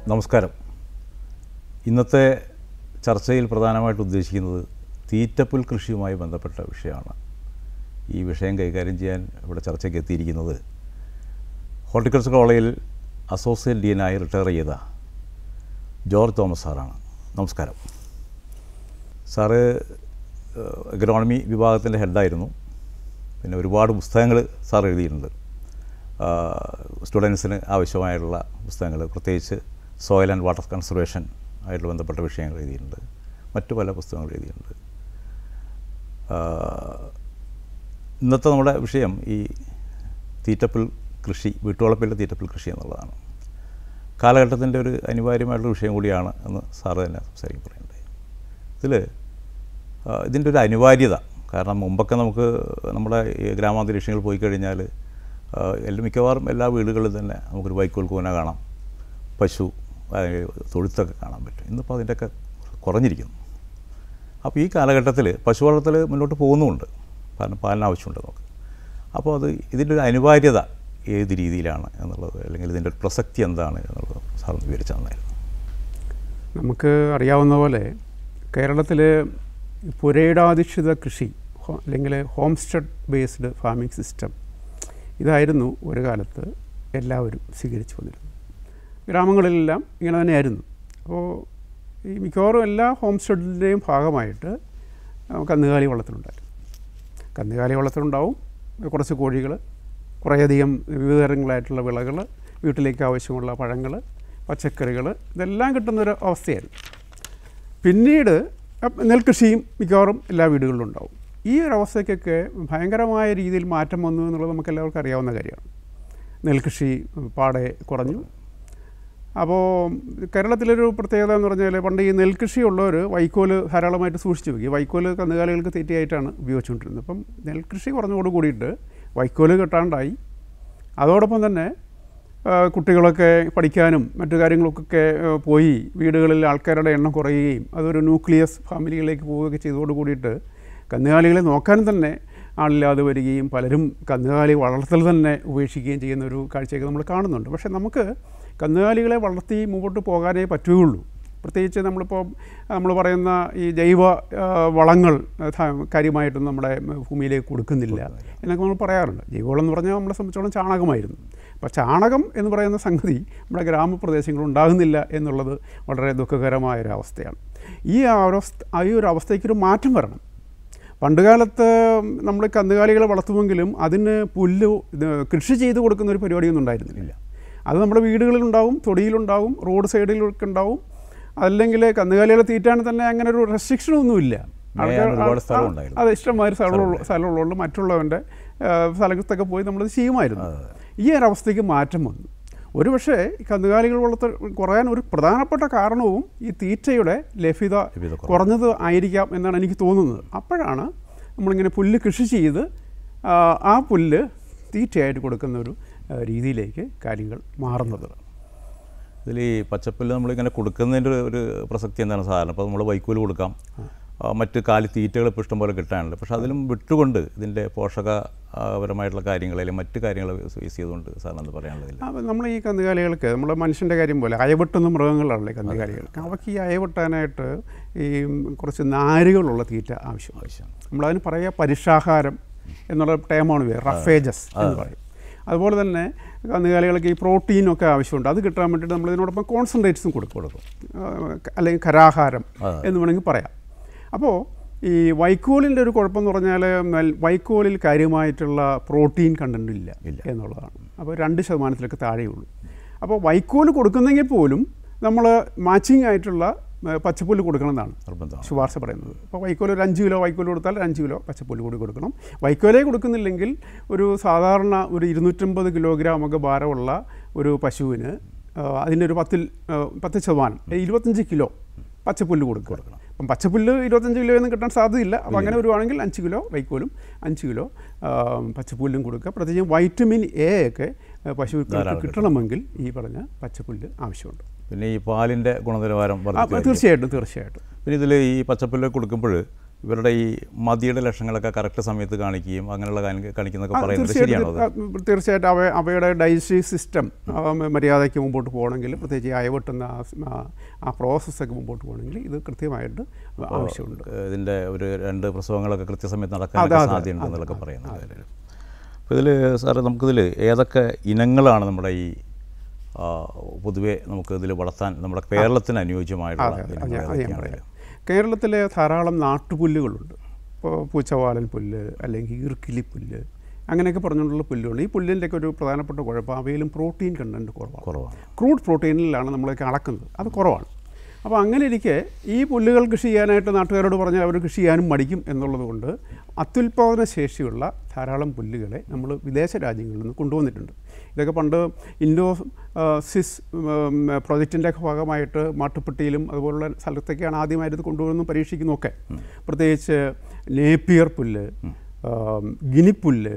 നമസ്കാരം ഇന്നത്തെ ചർച്ചയിൽ പ്രധാനമായിട്ട് ഉദ്ദേശിക്കുന്നത് തീറ്റപ്പുൽ കൃഷിയുമായി ബന്ധപ്പെട്ട വിഷയമാണ് ഈ വിഷയം കൈകാര്യം ചെയ്യാൻ ഇവിടെ ചർച്ചയ്ക്ക് എത്തിയിരിക്കുന്നത് ഹോർട്ടിക്കൾച്ചർ കോളേജിൽ അസോസിയേറ്റ് ഡീനായി റിട്ടയർ ചെയ്ത ജോർജ് തോമസ് സാറാണ് നമസ്കാരം സാറ് എക്കണോമി വിഭാഗത്തിൻ്റെ ഹെഡായിരുന്നു പിന്നെ ഒരുപാട് പുസ്തകങ്ങൾ സാർ എഴുതിയിട്ടുണ്ട് സ്റ്റുഡൻസിന് ആവശ്യമായിട്ടുള്ള പുസ്തകങ്ങൾ പ്രത്യേകിച്ച് സോയിൽ ആൻഡ് വാട്ടർ കൺസർവേഷൻ ആയിട്ട് ബന്ധപ്പെട്ട വിഷയങ്ങൾ എഴുതിയിട്ടുണ്ട് മറ്റു പല പുസ്തകങ്ങൾ എഴുതിയിട്ടുണ്ട് ആ, ഇന്നത്തെ നമ്മുടെ വിഷയം ഈ തീറ്റപ്പിൽ കൃഷി വീട്ടുവളപ്പിലെ തീറ്റപ്പിൽ കൃഷി എന്നുള്ളതാണ് കാലഘട്ടത്തിൻ്റെ ഒരു അനിവാര്യമായിട്ടുള്ള വിഷയം കൂടിയാണ് എന്ന് സാറ് തന്നെ സംസാരിക്കാൻ പറയുന്നുണ്ട് ഇതിൽ ഇതിൻ്റെ ഒരു അനിവാര്യത കാരണം മുമ്പൊക്കെ നമുക്ക് നമ്മുടെ ഈ ഗ്രാമാന്തരീക്ഷങ്ങളിൽ പോയി കഴിഞ്ഞാൽ ആ, എല്ലാ മിക്കവാറും എല്ലാ വീടുകളിലും തന്നെ നമുക്കൊരു വൈക്കോൽ കൂന കാണാം പശു അല്ലെങ്കിൽ തൊഴുത്തൊക്കെ കാണാൻ പറ്റും ഇന്നിപ്പോൾ അതിൻ്റെയൊക്കെ കുറഞ്ഞിരിക്കുന്നു അപ്പോൾ ഈ കാലഘട്ടത്തിൽ പശു വളർത്തൽ മുന്നോട്ട് പോകുന്നുമുണ്ട് കാരണം പാലിന് ആവശ്യമുണ്ട് നമുക്ക് അപ്പോൾ അത് ഇതിൻ്റെ ഒരു അനിവാര്യത ഏത് രീതിയിലാണ് എന്നുള്ളത് അല്ലെങ്കിൽ ഇതിൻ്റെ ഒരു പ്രസക്തി എന്താണ് എന്നുള്ളത് സാർ വിവരിച്ച നന്നായിരുന്നു നമുക്ക് അറിയാവുന്ന പോലെ കേരളത്തിൽ പുരയിടാധിഷ്ഠിത കൃഷി ഹോ- അല്ലെങ്കിൽ homestead based farming system ഇതായിരുന്നു ഒരു കാലത്ത് എല്ലാവരും സ്വീകരിച്ചു വന്നിരുന്നത് ഗ്രാമങ്ങളിലെല്ലാം ഇങ്ങനെ തന്നെയായിരുന്നു അപ്പോൾ ഈ മിക്കവാറും എല്ലാ ഹോം സ്റ്റഡിൻ്റെയും ഭാഗമായിട്ട് ആ, കന്നുകാലി വളർത്തലുണ്ടായിരുന്നു കന്നുകാലി വളർത്തലുണ്ടാവും കുറച്ച് കോഴികൾ കുറേയധികം വിവിധ തരങ്ങളായിട്ടുള്ള വിളകൾ വീട്ടിലേക്ക് ആവശ്യമുള്ള പഴങ്ങൾ പച്ചക്കറികൾ ഇതെല്ലാം കിട്ടുന്നൊരു അവസ്ഥയായിരുന്നു പിന്നീട് അപ്പ് നെൽകൃഷിയും മിക്കവാറും എല്ലാ വീടുകളിലും ഉണ്ടാവും ഈ ഒരു അവസ്ഥയ്ക്കൊക്കെ ഭയങ്കരമായ രീതിയിൽ മാറ്റം വന്നു എന്നുള്ളത് നമുക്ക് എല്ലാവർക്കും അറിയാവുന്ന കാര്യമാണ് നെൽകൃഷി പാടെ കുറഞ്ഞു അപ്പോൾ കേരളത്തിലൊരു പ്രത്യേകത എന്ന് പറഞ്ഞാൽ പണ്ട് ഈ നെൽകൃഷി ഉള്ളവർ വൈക്കോല് ധാരാളമായിട്ട് സൂക്ഷിച്ചു വെക്കും ഈ വൈക്കോല് കന്നുകാലികൾക്ക് തീറ്റയായിട്ടാണ് ഉപയോഗിച്ചുകൊണ്ടിരുന്നത് അപ്പം നെൽകൃഷി കുറഞ്ഞോട് കൂടിയിട്ട് വൈക്കോല് കിട്ടാണ്ടായി അതോടൊപ്പം തന്നെ ആ, കുട്ടികളൊക്കെ പഠിക്കാനും മറ്റു കാര്യങ്ങൾക്കൊക്കെ ആ, പോയി വീടുകളിൽ ആൾക്കാരുടെ എണ്ണം കുറയുകയും അതൊരു ന്യൂക്ലിയസ് ഫാമിലികളിലേക്ക് പോവുകയൊക്കെ ചെയ്തതോട് കൂടിയിട്ട് കന്നുകാലികളെ നോക്കാൻ തന്നെ ആളില്ലാതെ വരികയും പലരും കന്നുകാലി വളർത്തൽ തന്നെ ഉപേക്ഷിക്കുകയും ചെയ്യുന്ന ഒരു കാഴ്ചയൊക്കെ നമ്മൾ കാണുന്നുണ്ട് പക്ഷേ നമുക്ക് കന്നുകാലികളെ വളർത്തി മുമ്പോട്ട് പോകാനേ പറ്റുകയുള്ളൂ പ്രത്യേകിച്ച് നമ്മളിപ്പോൾ നമ്മൾ പറയുന്ന ഈ ജൈവ ആ, വളങ്ങൾ ആ, ധ- കാര്യമായിട്ടൊന്നും നമ്മുടെ ഭൂമിയിലേക്ക് കൊടുക്കുന്നില്ല എന്നൊക്കെ നമ്മൾ പറയാറുണ്ട് ജൈവവളം എന്ന് പറഞ്ഞാൽ നമ്മളെ സംബന്ധിച്ചോളം ചാണകമായിരുന്നു അപ്പോൾ ചാണകം എന്ന് പറയുന്ന സംഗതി നമ്മുടെ ഗ്രാമപ്രദേശങ്ങളിൽ ഉണ്ടാകുന്നില്ല എന്നുള്ളത് വളരെ ദുഃഖകരമായ ഒരു അവസ്ഥയാണ് ഈ അവസ്ഥ ഈ ഒരു അവസ്ഥയ്ക്കൊരു മാറ്റം വരണം പണ്ടുകാലത്ത് നമ്മൾ കന്നുകാലികളെ വളർത്തുമെങ്കിലും അതിന് പുല്ല് ഇത് കൃഷി ചെയ്ത് കൊടുക്കുന്ന ഒരു പരിപാടിയൊന്നും ഉണ്ടായിരുന്നില്ല അത് നമ്മുടെ വീടുകളിലുണ്ടാവും തൊടിയിലുണ്ടാവും റോഡ് സൈഡിലൊക്കെ ഉണ്ടാവും അല്ലെങ്കിൽ കന്നുകാലികളെ തീറ്റാൻ തന്നെ അങ്ങനെ ഒരു റെസ്ട്രിക്ഷനൊന്നുമില്ല മേയാൻ ഒരുപാട് സ്ഥലം ഉണ്ടായിരുന്നു. അത് ഇഷ്ടംമാതിരി സ്ഥലമുള്ള സ്ഥലമുള്ളതുകൊണ്ട് മറ്റുള്ളവൻ്റെ ആ, സ്ഥലത്തൊക്കെ പോയി നമ്മളത് ചെയ്യുമായിരുന്നു ഈ ഒരു അവസ്ഥയ്ക്ക് മാറ്റം വന്നു ഒരു പക്ഷേ ഈ കന്നുകാലികൾ വളർത്ത കുറയാൻ ഒരു പ്രധാനപ്പെട്ട കാരണവും ഈ തീറ്റയുടെ ലഭ്യത ലഭ്യത കുറവ്. കുറഞ്ഞത് ആയിരിക്കാം എന്നാണ് എനിക്ക് തോന്നുന്നത് അപ്പോഴാണ് നമ്മളിങ്ങനെ പുല്ല് കൃഷി ചെയ്ത് ആ, ആ പുല്ല് തീറ്റയായിട്ട് കൊടുക്കുന്ന ഒരു ആ, രീതിയിലേക്ക് കാര്യങ്ങൾ മാറുന്നത് ഇതിൽ ഈ പച്ചപ്പുല്ല് നമ്മളിങ്ങനെ കൊടുക്കുന്നതിൻ്റെ ഒരു- ഒരു പ്രസക്തി എന്താണ് സാധാരണ ഇപ്പോൾ നമ്മൾ വൈക്കോല് കൊടുക്കാം ആ, മറ്റ് കാലി തീറ്റകൾ ഇപ്പോൾ ഇഷ്ടംപോലെ കിട്ടാനുണ്ട് പക്ഷേ അതിലും വിട്ടുകൊണ്ട് ഇതിൻ്റെ പോഷകപരമായിട്ടുള്ള കാര്യങ്ങൾ അല്ലെങ്കിൽ മറ്റ് കാര്യങ്ങൾ ഫേസ് ചെയ്തുകൊണ്ട് സാറിന് എന്ത് പറയാനുള്ളതില്ല അപ്പോൾ നമ്മൾ ഈ കന്നുകാലികൾക്ക് നമ്മുടെ മനുഷ്യൻ്റെ കാര്യം പോലെ അയവെട്ടുന്ന മൃഗങ്ങളാണല്ലേ കന്നുകാലികൾക്ക് അവർക്ക് ഈ അയവെട്ടാനായിട്ട് ഈ കുറച്ച് നാരുകളുള്ള തീറ്റ ആവശ്യമാണ് ആവശ്യമാണ് നമ്മളതിന് പറയുക പരിഷാഹാരം എന്നുള്ള ടേമാണ് പേര് റഫേജസ് എന്ന് പറയും അതുപോലെ തന്നെ കന്നുകാലികൾക്ക് ഈ പ്രോട്ടീനൊക്കെ ആവശ്യമുണ്ട് അത് കിട്ടാൻ വേണ്ടിയിട്ട് നമ്മൾ ഇതിനോടൊപ്പം കോൺസെൻട്രേറ്റ്സും കൊടുക്കും കൊടുക്കും ആ, അല്ലെങ്കിൽ ഖരാഹാരം അതെ. എന്ന് വേണമെങ്കിൽ പറയാം അപ്പോൾ ഈ വൈക്കോലിൻ്റെ ഒരു കുഴപ്പമെന്ന് പറഞ്ഞാൽ നെൽ- വൈക്കോലിൽ കാര്യമായിട്ടുള്ള പ്രോട്ടീൻ കണ്ടന്റ് ഇല്ല ഇല്ല. എന്നുള്ളതാണ് അപ്പോൾ രണ്ട് ശതമാനത്തിലൊക്കെ താഴെയുള്ളൂ അപ്പോൾ വൈക്കോല് കൊടുക്കുന്നെങ്കിൽ പോലും നമ്മൾ മാച്ചിങ് ആയിട്ടുള്ള ഏ, പച്ചപ്പുല്ല് കൊടുക്കണമെന്നാണ് നിർബന്ധമാണ് ശുപാർശ പറയുന്നത് അപ്പോൾ വൈക്കോൽ ഒരു അഞ്ച് കിലോ വൈക്കോൽ കൊടുത്താൽ ഒരു അഞ്ച് കിലോ പച്ചപ്പുല്ല് കൂടി കൊടുക്കണം വൈക്കോലേ കൊടുക്കുന്നില്ലെങ്കിൽ ഒരു സാധാരണ ഒരു ഇരുന്നൂറ്റമ്പത് കിലോഗ്രാം ഒക്കെ ഭാരമുള്ള ഒരു പശുവിന് ആ, അതിൻ്റെ ഒരു പത്തിൽ ആ, പത്ത് ശതമാനം ഏ, ഇരുപത്തഞ്ച് കിലോ പച്ചപ്പുല്ല് കൊടുക്കുക അപ്പം പച്ചപ്പുല്ല് ഇരുപത്തഞ്ച് കിലോ ഒന്നും കിട്ടാൻ സാധ്യതയില്ല അപ്പോൾ അങ്ങനെ വരുവാണെങ്കിൽ അഞ്ച് കിലോ വൈക്കോലും അഞ്ച് കിലോ ആ, പച്ചപ്പുല്ലും കൊടുക്കുക പ്രത്യേകിച്ചും വൈറ്റമിൻ എ ഒക്കെ ആ, പശുക്കൾക്ക് ധാരാളം കിട്ടണമെങ്കിൽ ഈ പറഞ്ഞ പച്ചപ്പുല്ല് ആവശ്യമുണ്ട് പിന്നെ ഈ പാലിൻ്റെ ഗുണനിലവാരം ആ, വർദ്ധിക്കുക തീർച്ചയായിട്ടും തീർച്ചയായിട്ടും പിന്നെ ഇതിൽ ഈ പച്ചപ്പുല്ല് കൊടുക്കുമ്പോൾ ഇവരുടെ ഈ മതിയുടെ ലക്ഷണങ്ങളൊക്കെ കറക്റ്റ് സമയത്ത് കാണിക്കുകയും അങ്ങനെയുള്ള കാര്യം കാണിക്കുന്നൊക്കെ ആ, പറയുന്നത് ശരിയാണോ അത് തീർച്ചയായിട്ടും ആ, തീർച്ചയായിട്ടും അവ അവയുടെ ഡൈജസ്റ്റീവ് സിസ്റ്റം മര്യാദയ്ക്ക് മുമ്പോട്ട് പോകണമെങ്കിൽ പ്രത്യേകിച്ച് ഈ അയവെട്ടുന്ന ആ സ്- ആ- ആ പ്രോസസ്സൊക്കെ മുമ്പോട്ട് പോകണമെങ്കിൽ ഇത് കൃത്യമായിട്ട് ആവശ്യമുണ്ട് ഇതിൻ്റെ ഒരു രണ്ട് പ്രസവങ്ങളൊക്കെ കൃത്യസമയത്ത് അതെ, നടക്കാനൊക്കെ അതെ, സാധ്യതയുണ്ടെന്നുള്ളതൊക്കെ പറയുന്നത് അപ്പോൾ ഇതിൽ സാറ് നമുക്കിതിൽ ഏതൊക്കെ ഇനങ്ങളാണ് നമ്മുടെ ഈ ആ, പൊതുവെ നമുക്ക് ഇതിൽ വളർത്താൻ നമ്മുടെ കേരളത്തിന് അനുയോജ്യമായിട്ടുള്ള അതെ അതെ ഇനങ്ങൾ ഞാൻ അത് ഞാൻ ഏതൊക്കെയാണ് പറയാം കേരളത്തിലെ ധാരാളം നാട്ടുപുല്ലുകളുണ്ട് ഇപ്പോൾ പൂച്ചവാലൻ പുല്ല് അല്ലെങ്കിൽ ഈർക്കിലി പുല്ല് അങ്ങനെയൊക്കെ പറഞ്ഞുകൊണ്ടുള്ള പുല്ലുകൾ ഈ പുല്ലിൻ്റെയൊക്കെ ഒരു പ്രധാനപ്പെട്ട കുഴപ്പം അവയിലും പ്രോട്ടീൻ കണ്ടൻറ്റ് കുറവാണ് കുറവാണ് ക്രൂഡ് പ്രോട്ടീനിലാണ് നമ്മളൊക്കെ അളക്കുന്നത് അത് കുറവാണ് അപ്പോൾ അങ്ങനെ ഇരിക്കെ ഈ പുല്ലുകൾ കൃഷി ചെയ്യാനായിട്ട് നാട്ടുകാരോട് പറഞ്ഞാൽ അവർ കൃഷി ചെയ്യാനും മടിക്കും എന്നുള്ളത് കൊണ്ട് അത്യുൽപാദന ശേഷിയുള്ള ധാരാളം പുല്ലുകളെ നമ്മൾ വിദേശ രാജ്യങ്ങളിൽ നിന്ന് കൊണ്ടുവന്നിട്ടുണ്ട് ഇതൊക്കെ പണ്ട് ഇൻഡോ ആ, സിസ് പ്രോജക്റ്റിൻ്റെ ഭാഗമായിട്ട് മാട്ടുപ്പെട്ടിയിലും അതുപോലുള്ള സ്ഥലത്തൊക്കെയാണ് ആദ്യമായിട്ട് ഇത് കൊണ്ടുവന്ന് പരീക്ഷിക്കുന്നതൊക്കെ പ്രത്യേകിച്ച് നേപ്പിയർ പുല്ല് ആം, ഗിനിപ്പുല്ല്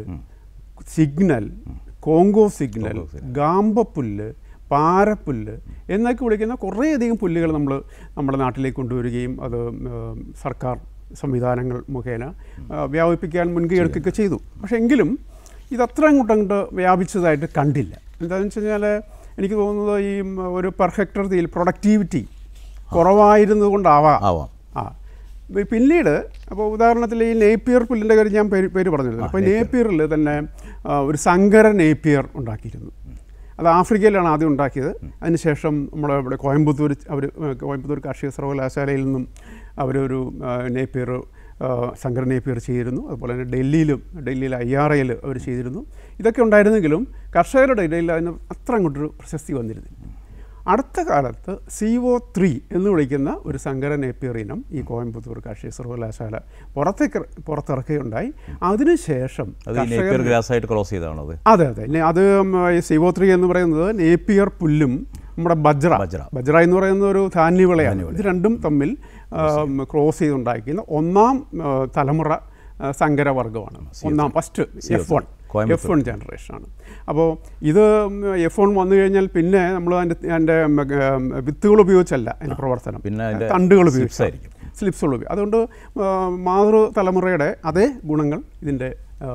സിഗ്നൽ കോങ്കോ സിഗ്നൽ ഗാമ്പപ്പുല്ല് പാരപ്പുല്ല് എന്നൊക്കെ വിളിക്കുന്ന കുറേയധികം പുല്ലുകൾ നമ്മൾ നമ്മുടെ നാട്ടിലേക്ക് കൊണ്ടുവരികയും അത് ഉം, സർക്കാർ സംവിധാനങ്ങൾ മുഖേന ആ, വ്യാപിപ്പിക്കാൻ മുൻകൈ എടുക്കുകയൊക്കെ ചെയ്തു പക്ഷേ എങ്കിലും ഇത് അത്ര അങ്ങോട്ട് അങ്ങോട്ട് വ്യാപിച്ചതായിട്ട് കണ്ടില്ല എന്താണെന്ന് വെച്ച് കഴിഞ്ഞാൽ എനിക്ക് തോന്നുന്നത് ഈ ഉം, ഒരു പെർ ഹെക്ടർ തീയിൽ പ്രൊഡക്ടിവിറ്റി കുറവായിരുന്നത് കൊണ്ടാവാം ആവാം ആ പി- പിന്നീട് അപ്പോൾ ഉദാഹരണത്തിൽ ഈ നേപ്പിയർ പുല്ലിൻ്റെ കാര്യം ഞാൻ പേര് പേര് പറഞ്ഞിരുന്നു അപ്പോൾ നേപ്പിയറിൽ തന്നെ ആ, ഒരു സങ്കര നേപ്പിയർ ഉണ്ടാക്കിയിരുന്നു അത് ആഫ്രിക്കയിലാണ് ആദ്യം ഉണ്ടാക്കിയത് അതിനുശേഷം നമ്മുടെ ഇവിടെ കോയമ്പത്തൂർ അവർ കോയമ്പത്തൂർ കാർഷിക സർവകലാശാലയിൽ നിന്നും അവരൊരു ആ, നേപ്പിയർ ആ, സങ്കര നേപ്പിയർ ചെയ്തിരുന്നു അതുപോലെ തന്നെ ഡൽഹിയിലും ഡൽഹിയിൽ ഐ ആർ ഐയിൽ അവർ ചെയ്തിരുന്നു ഇതൊക്കെ ഉണ്ടായിരുന്നെങ്കിലും കർഷകരുടെ ഇടയിൽ അതിന് അത്ര അങ്ങോട്ടൊരു പ്രശസ്തി വന്നിരുന്നില്ല അടുത്ത കാലത്ത് സി ഒ ത്രീ എന്ന് വിളിക്കുന്ന ഒരു സങ്കര നേപ്പിയർ ഇനം ഈ കോയമ്പത്തൂർ കാർഷിക സർവകലാശാല പുറത്തേക്ക് പുറത്തിറക്കുകയുണ്ടായി അതിനുശേഷം അത് ഈ നേപ്പിയർ ഗ്രാസ് ആയിട്ട് ക്രോസ് ചെയ്തതാണോ അത് അതെ അതെ നെ- അത് ഉം, ഈ സി ഒ ത്രീ എന്ന് പറയുന്നത് നേപ്പിയർ പുല്ലും നമ്മുടെ ബജ്ര ബജ്ര. ബജ്ര എന്ന് പറയുന്ന ഒരു ധാന്യവിളയാണ് ഇത് രണ്ടും തമ്മിൽ ആം, ക്രോസ് ചെയ്തുണ്ടാക്കുന്ന ഒന്നാം ആ, തലമുറ ആ, സങ്കരവർഗമാണ് ഒന്നാം first F one Coimbatore. F one ജനറേഷനാണ് അപ്പോൾ ഇത് എഫ് വൺ വന്നു കഴിഞ്ഞാൽ പിന്നെ നമ്മൾ അതിൻ്റെ അതിൻ്റെ വിത്തുകൾ ഉപയോഗിച്ചല്ല അതിൻ്റെ പ്രവർത്തനം പിന്നെ അതിൻ്റെ തണ്ടുകൾ slips ഉപയോഗിച്ചാണ് ആയിരിക്കും. സ്ലിപ്സുകൾ ഉപയോഗിക്കും അതുകൊണ്ട് ആ, മാതൃ തലമുറയുടെ അതേ ഗുണങ്ങൾ ഇതിൻ്റെ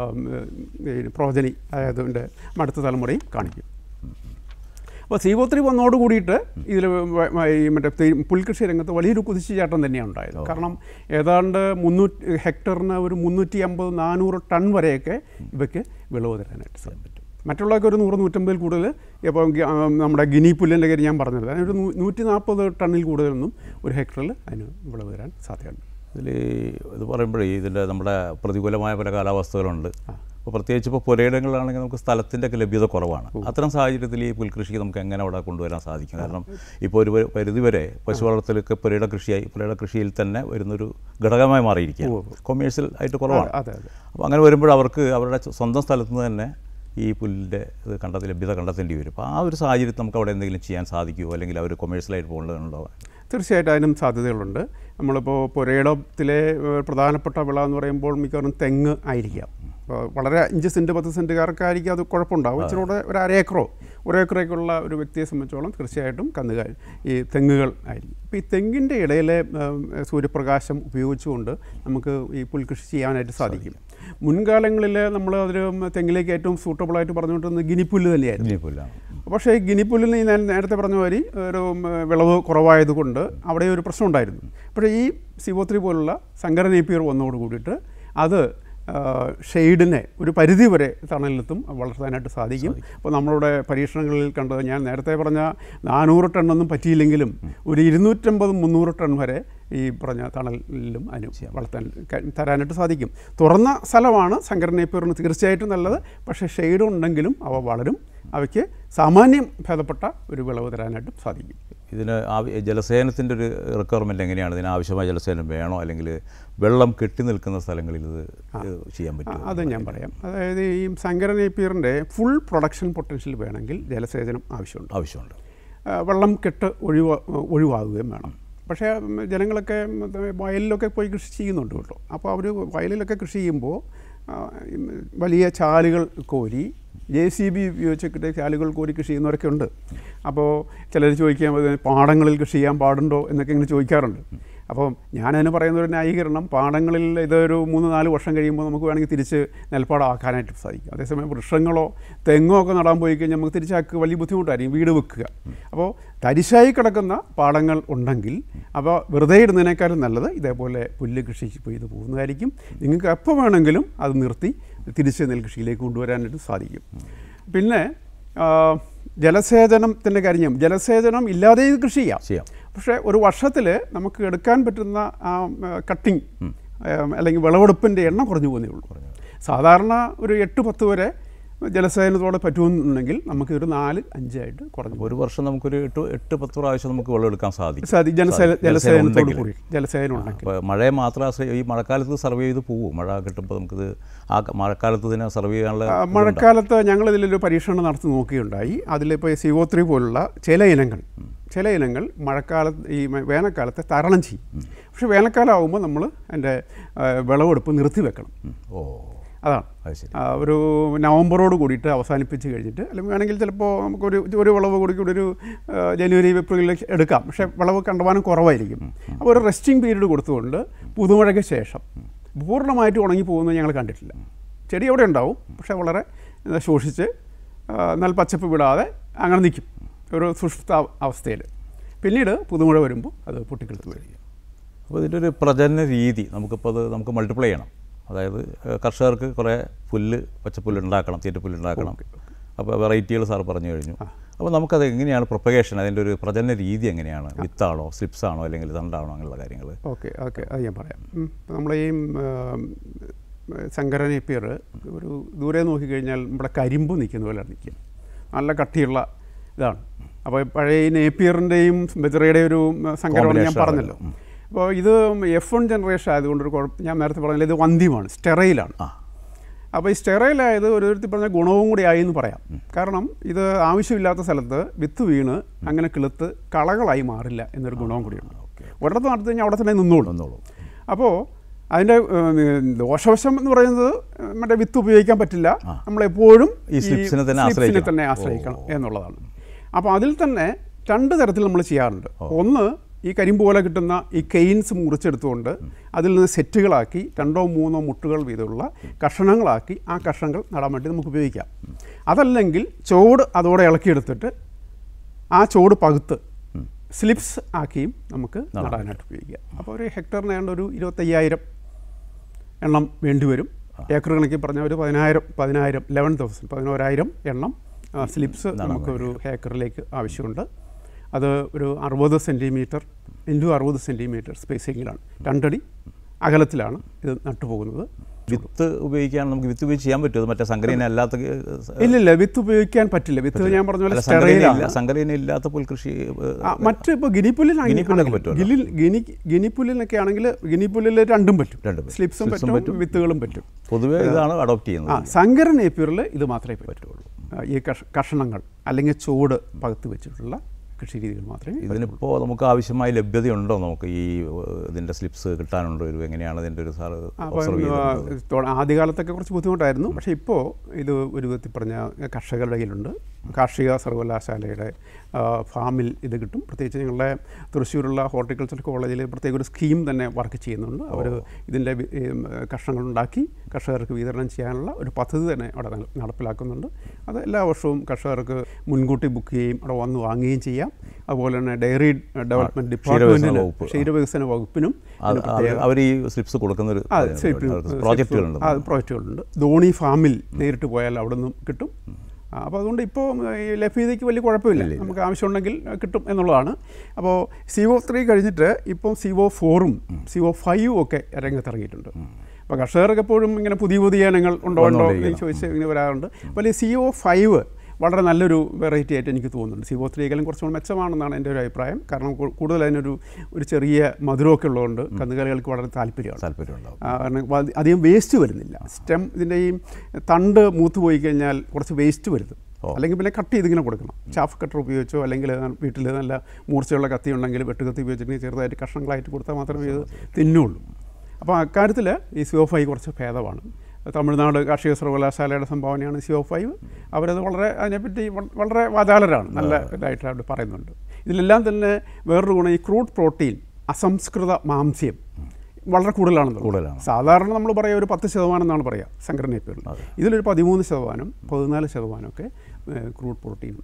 പ്രോജനി അതായത് ഇതിൻ്റെ അടുത്ത തലമുറയും കാണിക്കും അപ്പോൾ സി ഒ ത്രീ വന്നോട് കൂടിയിട്ട് ഇതിൽ ഈ മറ്റേ തേ- പുൽകൃഷി രംഗത്ത് വലിയൊരു കുതിച്ചുചാട്ടം തന്നെയാണ് ഉണ്ടായത് കാരണം ഏതാണ്ട് മുന്നൂറ്റി ഹെക്ടറിന് ഒരു മുന്നൂറ്റി അമ്പത് നാനൂറ് ടൺ വരെയൊക്കെ ഇവയ്ക്ക് വിളവ് തരാനായിട്ട് സാധിക്കും മറ്റുള്ളതൊക്കെ ഒരു നൂറ് നൂറ്റമ്പതിൽ കൂടുതൽ ഇപ്പോൾ ഗി- ആ, നമ്മുടെ ഗിനി പുല്ലിൻ്റെ കാര്യം ഞാൻ പറഞ്ഞത് അതിനൊരു നൂ- നൂറ്റി നാൽപ്പത് ടണ്ണിൽ കൂടുതലൊന്നും ഒരു ഹെക്ടറിൽ അതിന് വിളവ് തരാൻ സാധ്യതയുണ്ട് ഇതിൽ ഇത് പറയുമ്പോഴേ ഇതിൻ്റെ നമ്മുടെ പ്രതികൂലമായ പല കാലാവസ്ഥകളുണ്ട് അപ്പോൾ പ്രത്യേകിച്ച് ഇപ്പോൾ പുരയിടങ്ങളിലാണെങ്കിൽ നമുക്ക് സ്ഥലത്തിൻ്റെ ഒക്കെ ലഭ്യത കുറവാണ് അത്തരം സാഹചര്യത്തിൽ ഈ പുൽകൃഷി നമുക്ക് എങ്ങനെ അവിടെ കൊണ്ടുവരാൻ സാധിക്കും കാരണം ഇപ്പോൾ ഒരു പ- പരിധിവരെ പശു വളർത്തലൊക്കെ പുരയിട കൃഷിയായി പുരയിട കൃഷിയിൽ തന്നെ വരുന്നൊരു ഘടകമായി മാറിയിരിക്കുകയാണ് കൊമേഴ്സ്യൽ ആയിട്ട് കുറവാണ് അതെ അതെ അപ്പോൾ അങ്ങനെ വരുമ്പോൾ അവർക്ക് അവരുടെ സ്വന്തം സ്ഥലത്ത് നിന്ന് തന്നെ ഈ പുല്ലിൻ്റെ ഇത് കണ്ടെത്തി ലഭ്യത കണ്ടെത്തേണ്ടി വരും അപ്പോൾ ആ ഒരു സാഹചര്യത്തിൽ നമുക്ക് അവിടെ എന്തെങ്കിലും ചെയ്യാൻ സാധിക്കുമോ അല്ലെങ്കിൽ അവർ കൊമേഴ്സ്യലായിട്ട് പോകേണ്ടതുണ്ടോ തീർച്ചയായിട്ടും അതിനും സാധ്യതകളുണ്ട് നമ്മളിപ്പോൾ പുരയിടത്തിലെ ഏഹ്, പ്രധാനപ്പെട്ട വിള എന്ന് പറയുമ്പോൾ മിക്കവാറും തെങ്ങ് ആയിരിക്കാം അപ്പോൾ വളരെ അഞ്ച് സെൻറ്റ് പത്ത് സെൻറ്റുകാർക്കായിരിക്കും അത് കുഴപ്പമുണ്ടാവും ഇച്ചിരൂടെ ഒരു അരേക്കറോ ഒരേക്കറേക്കുള്ള ഒരു വ്യക്തിയെ സംബന്ധിച്ചോളം തീർച്ചയായിട്ടും കന്നുകാൽ ഈ തെങ്ങുകൾ ആയിരിക്കും അപ്പോൾ ഈ തെങ്ങിൻ്റെ ഇടയിലെ ഏഹ്, സൂര്യപ്രകാശം ഉപയോഗിച്ചുകൊണ്ട് നമുക്ക് ഈ പുൽകൃഷി ചെയ്യാനായിട്ട് സാധിക്കും മുൻകാലങ്ങളിൽ നമ്മൾ അതിൽ തെങ്ങിലേക്ക് ഏറ്റവും സൂട്ടബിളായിട്ട് പറഞ്ഞുകൊണ്ടിരുന്നത് ഗിനിപ്പുല്ല് തന്നെയായിരുന്നു ഇനി പുല്ലാണ് പക്ഷേ ഈ ഗിനിപ്പുല്ലിന് ഞാൻ നേരത്തെ പറഞ്ഞ മാതിരി ഒരു ഉം, വിളവ് കുറവായതുകൊണ്ട് അവിടെ ഒരു പ്രശ്നം ഉണ്ടായിരുന്നു പക്ഷേ ഈ സിവോത്രി പോലുള്ള സങ്കര നേപ്പിയർ വന്നതോട് കൂടിയിട്ട് അത് ആ, ഷെയ്ഡിനെ ഒരു പരിധി വരെ തണലിലെത്തും വളർത്താനായിട്ട് സാധിക്കും അപ്പോൾ നമ്മളുടെ പരീക്ഷണങ്ങളിൽ കണ്ടത് ഞാൻ നേരത്തെ പറഞ്ഞ നാനൂറ് ടണ്ണൊന്നും പറ്റിയില്ലെങ്കിലും ഒരു ഇരുന്നൂറ്റമ്പത് മുന്നൂറ് ടൺ വരെ ഈ പറഞ്ഞ തണലിലും അതിന് വളർത്താൻ ക- തരാനായിട്ട് സാധിക്കും തുറന്ന സ്ഥലമാണ് സങ്കര നേപ്പിയറിന് തീർച്ചയായിട്ടും നല്ലത് പക്ഷേ ഷെയ്ഡ് ഉണ്ടെങ്കിലും അവ വളരും അവയ്ക്ക് സാമാന്യം ഭേദപ്പെട്ട ഒരു വിളവ് തരാനായിട്ടും സാധിക്കും ഇതിന് ആവ- ജലസേനത്തിൻ്റെ ഒരു റിക്വയർമെൻറ്റ് എങ്ങനെയാണ് ഇതിന് ആവശ്യമായ ജലസേനം വേണോ അല്ലെങ്കിൽ വെള്ളം കെട്ടി നിൽക്കുന്ന സ്ഥലങ്ങളിൽ ഇത് ഇത് ചെയ്യാൻ ആ, പറ്റുമോ അത് ഞാൻ പറയാം അതായത് ഈ സങ്കര നേപ്പിയറിൻ്റെ ഫുൾ പ്രൊഡക്ഷൻ പൊട്ടൻഷ്യൽ വേണമെങ്കിൽ ജലസേചനം ആവശ്യമുണ്ട് ആവശ്യമുണ്ട് ആ, വെള്ളം കെട്ട് ഒഴിവാ ഒഴിവാകുകയും വേണം പക്ഷേ ഉം, ജനങ്ങളൊക്കെ ഉം, വയലിലൊക്കെ പോയി കൃഷി ചെയ്യുന്നുണ്ട് കേട്ടോ അപ്പോൾ അവർ വയലിലൊക്കെ കൃഷി ചെയ്യുമ്പോൾ ആ, ഉം, വലിയ ചാലുകൾ കോരി ജെ സി ബി ഉപയോഗിച്ചിട്ട് ചാലുകൾ കോരി കൃഷി ചെയ്യുന്നവരൊക്കെ ഉണ്ട് അപ്പോൾ ചിലർ ചോദിക്കാൻ പാടങ്ങളിൽ കൃഷി ചെയ്യാൻ പാടുണ്ടോ എന്നൊക്കെ ഇങ്ങനെ ചോദിക്കാറുണ്ട് അപ്പോൾ ഞാനതിന് പറയുന്ന ഒരു ന്യായീകരണം പാടങ്ങളിൽ ഇതൊരു മൂന്ന് നാല് വർഷം കഴിയുമ്പോൾ നമുക്ക് വേണമെങ്കിൽ തിരിച്ച് നെൽപ്പാടമാക്കാനായിട്ട് സാധിക്കും അതേസമയം വൃക്ഷങ്ങളോ തെങ്ങോ ഒക്കെ നടാൻ പോയി കഴിഞ്ഞാൽ നമുക്ക് തിരിച്ചാക്കുക വലിയ ബുദ്ധിമുട്ടായിരിക്കും വീട് വെക്കുക അപ്പോൾ തരിശായി കിടക്കുന്ന പാടങ്ങൾ ഉണ്ടെങ്കിൽ അപ്പോൾ വെറുതെ ഇടുന്നതിനേക്കാളും നല്ലത് ഇതേപോലെ പുല്ല് കൃഷി ചെയ്ത് പോകുന്നതായിരിക്കും നിങ്ങൾക്ക് എപ്പോൾ വേണമെങ്കിലും അത് നിർത്തി തിരിച്ച് നെൽകൃഷിയിലേക്ക് കൊണ്ടുവരാനായിട്ട് സാധിക്കും പിന്നെ ആ, ജലസേചനത്തിൻ്റെ കാര്യം ജലസേചനം ഇല്ലാതെ ഇത് കൃഷി ചെയ്യാം ചെയ്യാം പക്ഷേ ഒരു വർഷത്തിൽ നമുക്ക് എടുക്കാൻ പറ്റുന്ന ആ കട്ടിങ് അല്ലെങ്കിൽ വിളവെടുപ്പിൻ്റെ എണ്ണം കുറഞ്ഞു പോകുന്നേ ഉള്ളൂ സാധാരണ ഒരു എട്ട് പത്ത് വരെ ജലസേചനത്തോടെ പറ്റുമെന്നുണ്ടെങ്കിൽ നമുക്ക് ഒരു നാല് അഞ്ചായിട്ട് കുറഞ്ഞു പോകും ഒരു വർഷം നമുക്കൊരു എട്ട് എട്ട് പത്ത് പ്രാവശ്യം നമുക്ക് വെള്ളമെടുക്കാൻ സാധിക്കും സാധി ജലസേ സാധിക്കും. ജലസേചനത്തോട് ഉണ്ടെങ്കിൽ. കൂടി ജലസേചനം ഉണ്ടെങ്കിൽ അപ്പോൾ മഴയെ മാത്രം ആശ്രയി ഈ മഴക്കാലത്ത് സർവേ ചെയ്ത് പോകും മഴ കിട്ടുമ്പോൾ നമുക്കിത് ആ ക- മഴക്കാലത്ത് തന്നെ സർവേ ചെയ്യാനുള്ള ആ, ഇതുണ്ടോ? മഴക്കാലത്ത് ഞങ്ങൾ ഇതിലൊരു പരീക്ഷണം നടത്തി നോക്കുകയുണ്ടായി അതിലിപ്പോൾ സി ഒ ത്രീ പോലുള്ള ചില ഇനങ്ങൾ ചില ഇനങ്ങൾ മഴക്കാലത്ത് ഈ മ- വേനൽക്കാലത്തെ തരണം ചെയ്യും പക്ഷേ വേനൽക്കാലം ആകുമ്പോൾ നമ്മൾ അതിൻ്റെ ആ, വിളവെടുപ്പ് നിർത്തി വെക്കണം ഉം. ഓ അതാണ് അത് ശരി ആ, ഒരു നവംബറോട് കൂടിയിട്ട് അവസാനിപ്പിച്ച് കഴിഞ്ഞിട്ട് അല്ലെങ്കിൽ വേണമെങ്കിൽ ചിലപ്പോൾ നമുക്കൊരു ഒരു വിളവ് കൂടി കൂടി ഒരു ആ, ജനുവരി ഫെബ്രുവരിയിലേക്ക് എടുക്കാം പക്ഷേ വിളവ് കണ്ടമാനം കുറവായിരിക്കും അപ്പോൾ ഒരു റെസ്റ്റിംഗ് പീരീഡ് കൊടുത്തുകൊണ്ട് പുതുമഴയ്ക്ക് ശേഷം പൂർണ്ണമായിട്ട് ഉണങ്ങി പോകുന്നത് ഞങ്ങൾ കണ്ടിട്ടില്ല ചെടി അവിടെ ഉണ്ടാവും പക്ഷേ വളരെ ഇത് ശോഷിച്ച് ആ, എന്നാൽ പച്ചപ്പ് വിടാതെ അങ്ങനെ നിൽക്കും ഒരു സുഷ്പ്ത അവസ്ഥയിൽ പിന്നീട് പുതുമഴ വരുമ്പോൾ അത് പൊട്ടിക്കെടുത്ത് വരിക അപ്പോൾ ഇതിൻ്റെ ഒരു പ്രജനന രീതി നമുക്കിപ്പോൾ അത് നമുക്ക് മൾട്ടിപ്ലൈ ചെയ്യണം അതായത് ഏഹ്, കർഷകർക്ക് കുറേ പുല്ല് പച്ചപ്പുല്ല് ഉണ്ടാക്കണം തീറ്റപ്പുല്ല് ഉണ്ടാക്കണം അപ്പോൾ വെറൈറ്റികൾ സാർ പറഞ്ഞു കഴിഞ്ഞു അപ്പോൾ നമുക്കത് എങ്ങനെയാണ് പ്രൊപ്പഗേഷൻ അതിൻ്റെ ഒരു പ്രജനന രീതി എങ്ങനെയാണ് വിത്താണോ സ്ലിപ്സ് ആണോ അല്ലെങ്കിൽ തണ്ടാണോ അങ്ങനെയുള്ള കാര്യങ്ങൾ ഓക്കെ ഓക്കെ അത് ഞാൻ പറയാം ഉം. ഇപ്പം നമ്മൾ ഈ ശങ്കര നേപ്പിയർ ഒരു ദൂരെ നോക്കിക്കഴിഞ്ഞാൽ നമ്മുടെ കരിമ്പ് നിൽക്കുന്ന പോലെ നിൽക്കുക നല്ല കട്ടിയുള്ള ഇതാണ് അപ്പോൾ പഴയ ഈ നേപ്പിയറിൻ്റെയും ബെജറയുടെയും ഒരു സങ്കരമാണ് ഞാൻ Combination പറഞ്ഞല്ലോ ആണല്ലോ. അപ്പോൾ ഇത് എഫ് വൺ ജനറേഷൻ ആയതുകൊണ്ട് ഒരു കുഴപ്പം ഞാൻ നേരത്തെ പറഞ്ഞില്ല ഇത് വന്ധ്യമാണ് സ്റ്റെറയിലാണ് ആ അപ്പോൾ ഈ സ്റ്റെറയിലായത് ഓരോരുത്തർ പറഞ്ഞ ഗുണവും കൂടി ആയി എന്ന് പറയാം കാരണം ഇത് ആവശ്യമില്ലാത്ത സ്ഥലത്ത് വിത്ത് വീണ് അങ്ങനെ കിളുത്ത് കളകളായി മാറില്ല എന്നൊരു ഗുണവും കൂടിയുണ്ട് ഒരിടത്ത് നടത്തി കഴിഞ്ഞാൽ അവിടെ തന്നെ നിന്നോളൂ വന്നോളൂ അപ്പോൾ അതിൻ്റെ ഏഹ്, ദോഷവശം എന്ന് പറയുന്നത് ഏഹ്, മറ്റേ വിത്ത് ഉപയോഗിക്കാൻ പറ്റില്ല നമ്മളെപ്പോഴും ഈ സ്ലിപ്സിനെ തന്നെ സ്ലിപ്സിനെ ആശ്രയിക്കണം. തന്നെ ആശ്രയിക്കണം എന്നുള്ളതാണ് അപ്പോൾ അതിൽ തന്നെ രണ്ട് തരത്തിൽ നമ്മൾ ചെയ്യാറുണ്ട് ഒന്ന് ഈ കരിമ്പ് പോലെ കിട്ടുന്ന ഈ കെയിൻസ് മുറിച്ചെടുത്തുകൊണ്ട് അതിൽ നിന്ന് സെറ്റുകളാക്കി രണ്ടോ മൂന്നോ മുട്ടുകൾ വീതമുള്ള കഷണങ്ങളാക്കി ആ കഷണങ്ങൾ നടാൻ വേണ്ടി നമുക്ക് ഉപയോഗിക്കാം അതല്ലെങ്കിൽ ചോട് അതോടെ ഇളക്കിയെടുത്തിട്ട് ആ ചോട് പകുത്ത് സ്ലിപ്സ് ആക്കിയും നമുക്ക് നടാനായിട്ട് ഉപയോഗിക്കാം അപ്പോൾ ഒരു ഹെക്ടറിന് ഏതാണ്ട് ഒരു ഇരുപത്തയ്യായിരം എണ്ണം വേണ്ടിവരും ഏക്കർ കണക്കിൽ പറഞ്ഞാൽ ഒരു പതിനായിരം പതിനായിരം ലെവൻ തൗസൻഡ് പതിനോരായിരം എണ്ണം ആ, സ്ലിപ്സ് നമുക്ക് ഒരു ഏക്കറിലേക്ക് ആവശ്യമുണ്ട് അത് ഒരു അറുപത് സെൻറ്റിമീറ്റർ ഇൻറ്റു അറുപത് സെൻറ്റിമീറ്റർ സ്പേസിങ്ങിലാണ് രണ്ടടി അകലത്തിലാണ് ഇത് നട്ടുപോകുന്നത് വിത്ത് ഉപയോഗിക്കാൻ നമുക്ക് വിത്ത് ഉപയോഗിച്ച് ചെയ്യാൻ പറ്റുമോ അത് മറ്റേ സങ്കരീന അല്ലാത്ത ഇല്ലില്ല വിത്ത് ഉപയോഗിക്കാൻ പറ്റില്ല വിത്ത് ഞാൻ പറഞ്ഞ പോലെ അല്ല, സങ്കരീന സ്റ്റെറൈലാണ് ഇല്ല- സങ്കരീന ഇല്ലാത്ത പുൽകൃഷി ഏഹ്, ആ, മറ്റ് ഇപ്പോൾ ഗിനിപ്പുല്ലിനാണെങ്കിൽ ഗിനിപ്പുല്ലൊക്കെ പറ്റുമല്ലോ. ഗിനിൽ ഗിനി ഗിനിപ്പുല്ലിനൊക്കെ ആണെങ്കിൽ ഗിനിപ്പുല്ലിൽ രണ്ടും പറ്റും രണ്ടും പറ്റും. സ്ലിപ്സും സ്ലിപ്സും പറ്റും വിത്തുകളും പറ്റും പൊതുവേ ഇതാണ് അഡോപ്റ്റ് ആ ചെയ്യുന്നത് സങ്കരൻ ഏപ്പിയറിൽ ഇത് മാത്രമേ പറ്റുള്ളൂ ആ, ഈ കഷ കഷണങ്ങൾ അല്ലെങ്കിൽ ചൂട് പകത്ത് വെച്ചിട്ടുള്ള കൃഷി രീതികൾ മാത്രമേ ഇതിനിപ്പോൾ നമുക്ക് ആവശ്യമായ ലഭ്യതയുണ്ടോ നമുക്ക് ഈ ഏഹ്, ഇതിൻ്റെ സ്ലിപ്സ് കിട്ടാനുണ്ടോ ഒരു എങ്ങനെയാണ് ഇതിൻ്റെ ഒരു സാറ് ഒബ്സർവ് ചെയ്തത് അപ്പം തൊ- ആദ്യകാലത്തൊക്കെ കുറച്ച് ബുദ്ധിമുട്ടായിരുന്നു പക്ഷേ ഇപ്പോൾ ഇത് ഒരു വിധത്തിൽ പറഞ്ഞ കർഷകരുടെ കയ്യിലുണ്ട് കാർഷിക സർവകലാശാലയുടെ ആ, ഫാമിൽ ഇത് കിട്ടും പ്രത്യേകിച്ച് ഞങ്ങളുടെ തൃശ്ശൂരുള്ള ഹോർട്ടിക്കൾച്ചർ കോളേജിൽ പ്രത്യേക ഒരു സ്കീം തന്നെ വർക്ക് ചെയ്യുന്നുണ്ട് അവർ ഇതിൻ്റെ വി- ഈ, ഉം, കഷ്ണങ്ങൾ ഉണ്ടാക്കി കർഷകർക്ക് വിതരണം ചെയ്യാനുള്ള ഒരു പദ്ധതി തന്നെ അവിടെ നട- നടപ്പിലാക്കുന്നുണ്ട് അത് എല്ലാ വർഷവും കർഷകർക്ക് മുൻകൂട്ടി ബുക്ക് ചെയ്യുകയും അവിടെ വന്ന് വാങ്ങുകയും ചെയ്യാം അതുപോലെ തന്നെ ഡയറി ഡെവലപ്മെൻറ്റ് ഡിപ്പാർട്ട്മെൻറ്റിൽ വകുപ്പ്. ക്ഷീരവികസന വകുപ്പിനും ഇതിന് പ്രത്യേക അവർ ഈ സ്ലിപ്സ് കൊടുക്കുന്ന ഒരു ആ, സ്ലിപ്പ് പ്രോജക്റ്റുകളുണ്ട് ആ, പ്രോജക്റ്റുകളുണ്ട് ധോണി ഫാമിൽ നേരിട്ട് പോയാൽ അവിടെ നിന്നും കിട്ടും ആ, അപ്പോൾ അതുകൊണ്ട് ഇപ്പോൾ ഈ ലഭ്യതയ്ക്ക് വലിയ കുഴപ്പമില്ല നമുക്ക് ആവശ്യമുണ്ടെങ്കിൽ ആ, കിട്ടും എന്നുള്ളതാണ് അപ്പോൾ സി ഒ ത്രീ കഴിഞ്ഞിട്ട് ഇപ്പം സി ഒ ഫോറും സി ഒ ഫൈവും ഒക്കെ രംഗത്തിറങ്ങിയിട്ടുണ്ട് അപ്പോൾ കർഷകർക്ക് എപ്പോഴും ഇങ്ങനെ പുതിയ പുതിയ ഇനങ്ങൾ ഉണ്ടോ ഉണ്ടോ എന്ന് വന്നുകൊണ്ടിരിക്കണം. ചോദിച്ച് ഇങ്ങനെ വരാറുണ്ട് അപ്പോൾ ഈ സി ഒ ഫൈവ് വളരെ നല്ലൊരു വെറൈറ്റി ആയിട്ട് എനിക്ക് തോന്നുന്നുണ്ട് സി ഒ ത്രീയെക്കാളും കുറച്ചുകൂടി മെച്ചമാണെന്നാണ് എൻ്റെ ഒരു അഭിപ്രായം കാരണം കൂ- കൂടുതൽ അതിനൊരു ഒരു ചെറിയ മധുരമൊക്കെ ഉള്ളതുകൊണ്ട് കന്നുകാലികൾക്ക് വളരെ താല്പര്യമാണ് താല്പര്യമുണ്ടാവും ആ, കാരണം വ- അധികം വേസ്റ്റ് വരുന്നില്ല സ്റ്റെം ഇതിൻ്റെ ഈ തണ്ട് മൂത്ത് പോയി കഴിഞ്ഞാൽ കുറച്ച് വേസ്റ്റ് വരുന്നു അല്ലെങ്കിൽ പിന്നെ കട്ട് ചെയ്തിങ്ങനെ കൊടുക്കണം ചാഫ് കട്ടർ ഉപയോഗിച്ചോ അല്ലെങ്കിൽ വീട്ടിൽ നല്ല മൂർച്ചയുള്ള കത്തി ഉണ്ടെങ്കിൽ വെട്ടുകത്തി ഉപയോഗിച്ചിട്ടുണ്ടെങ്കിൽ ചെറുതായിട്ട് കഷ്ണങ്ങളായിട്ട് കൊടുത്താൽ മാത്രമേ ഇത് തിന്നുള്ളൂ അപ്പോൾ അക്കാര്യത്തിൽ ഈ സി ഒ ഫൈവ് കുറച്ച് ഭേദമാണ് തമിഴ്നാട് കാർഷിക സർവകലാശാലയുടെ സംഭാവനയാണ് സി ഒ ഫൈവ് അവരത് വളരെ അതിനെപ്പറ്റി വ- വളരെ വാചാലരാണ് നല്ല ഇതായിട്ട് അവിടെ പറയുന്നുണ്ട് ഇതിലെല്ലാം തന്നെ വേറൊരു ഗുണം ഈ ക്രൂഡ് പ്രോട്ടീൻ അസംസ്കൃത മാംസ്യം വളരെ കൂടുതലാണെന്നുള്ളത് കൂടുതലാണ്. സാധാരണ നമ്മൾ പറയുക ഒരു പത്ത് ശതമാനം എന്നാണ് പറയുക സംഘടനയിൽ അതെ. ഇതിലൊരു പതിമൂന്ന് ശതമാനം പതിനാല് ശതമാനമൊക്കെ ക്രൂഡ് പ്രോട്ടീൻ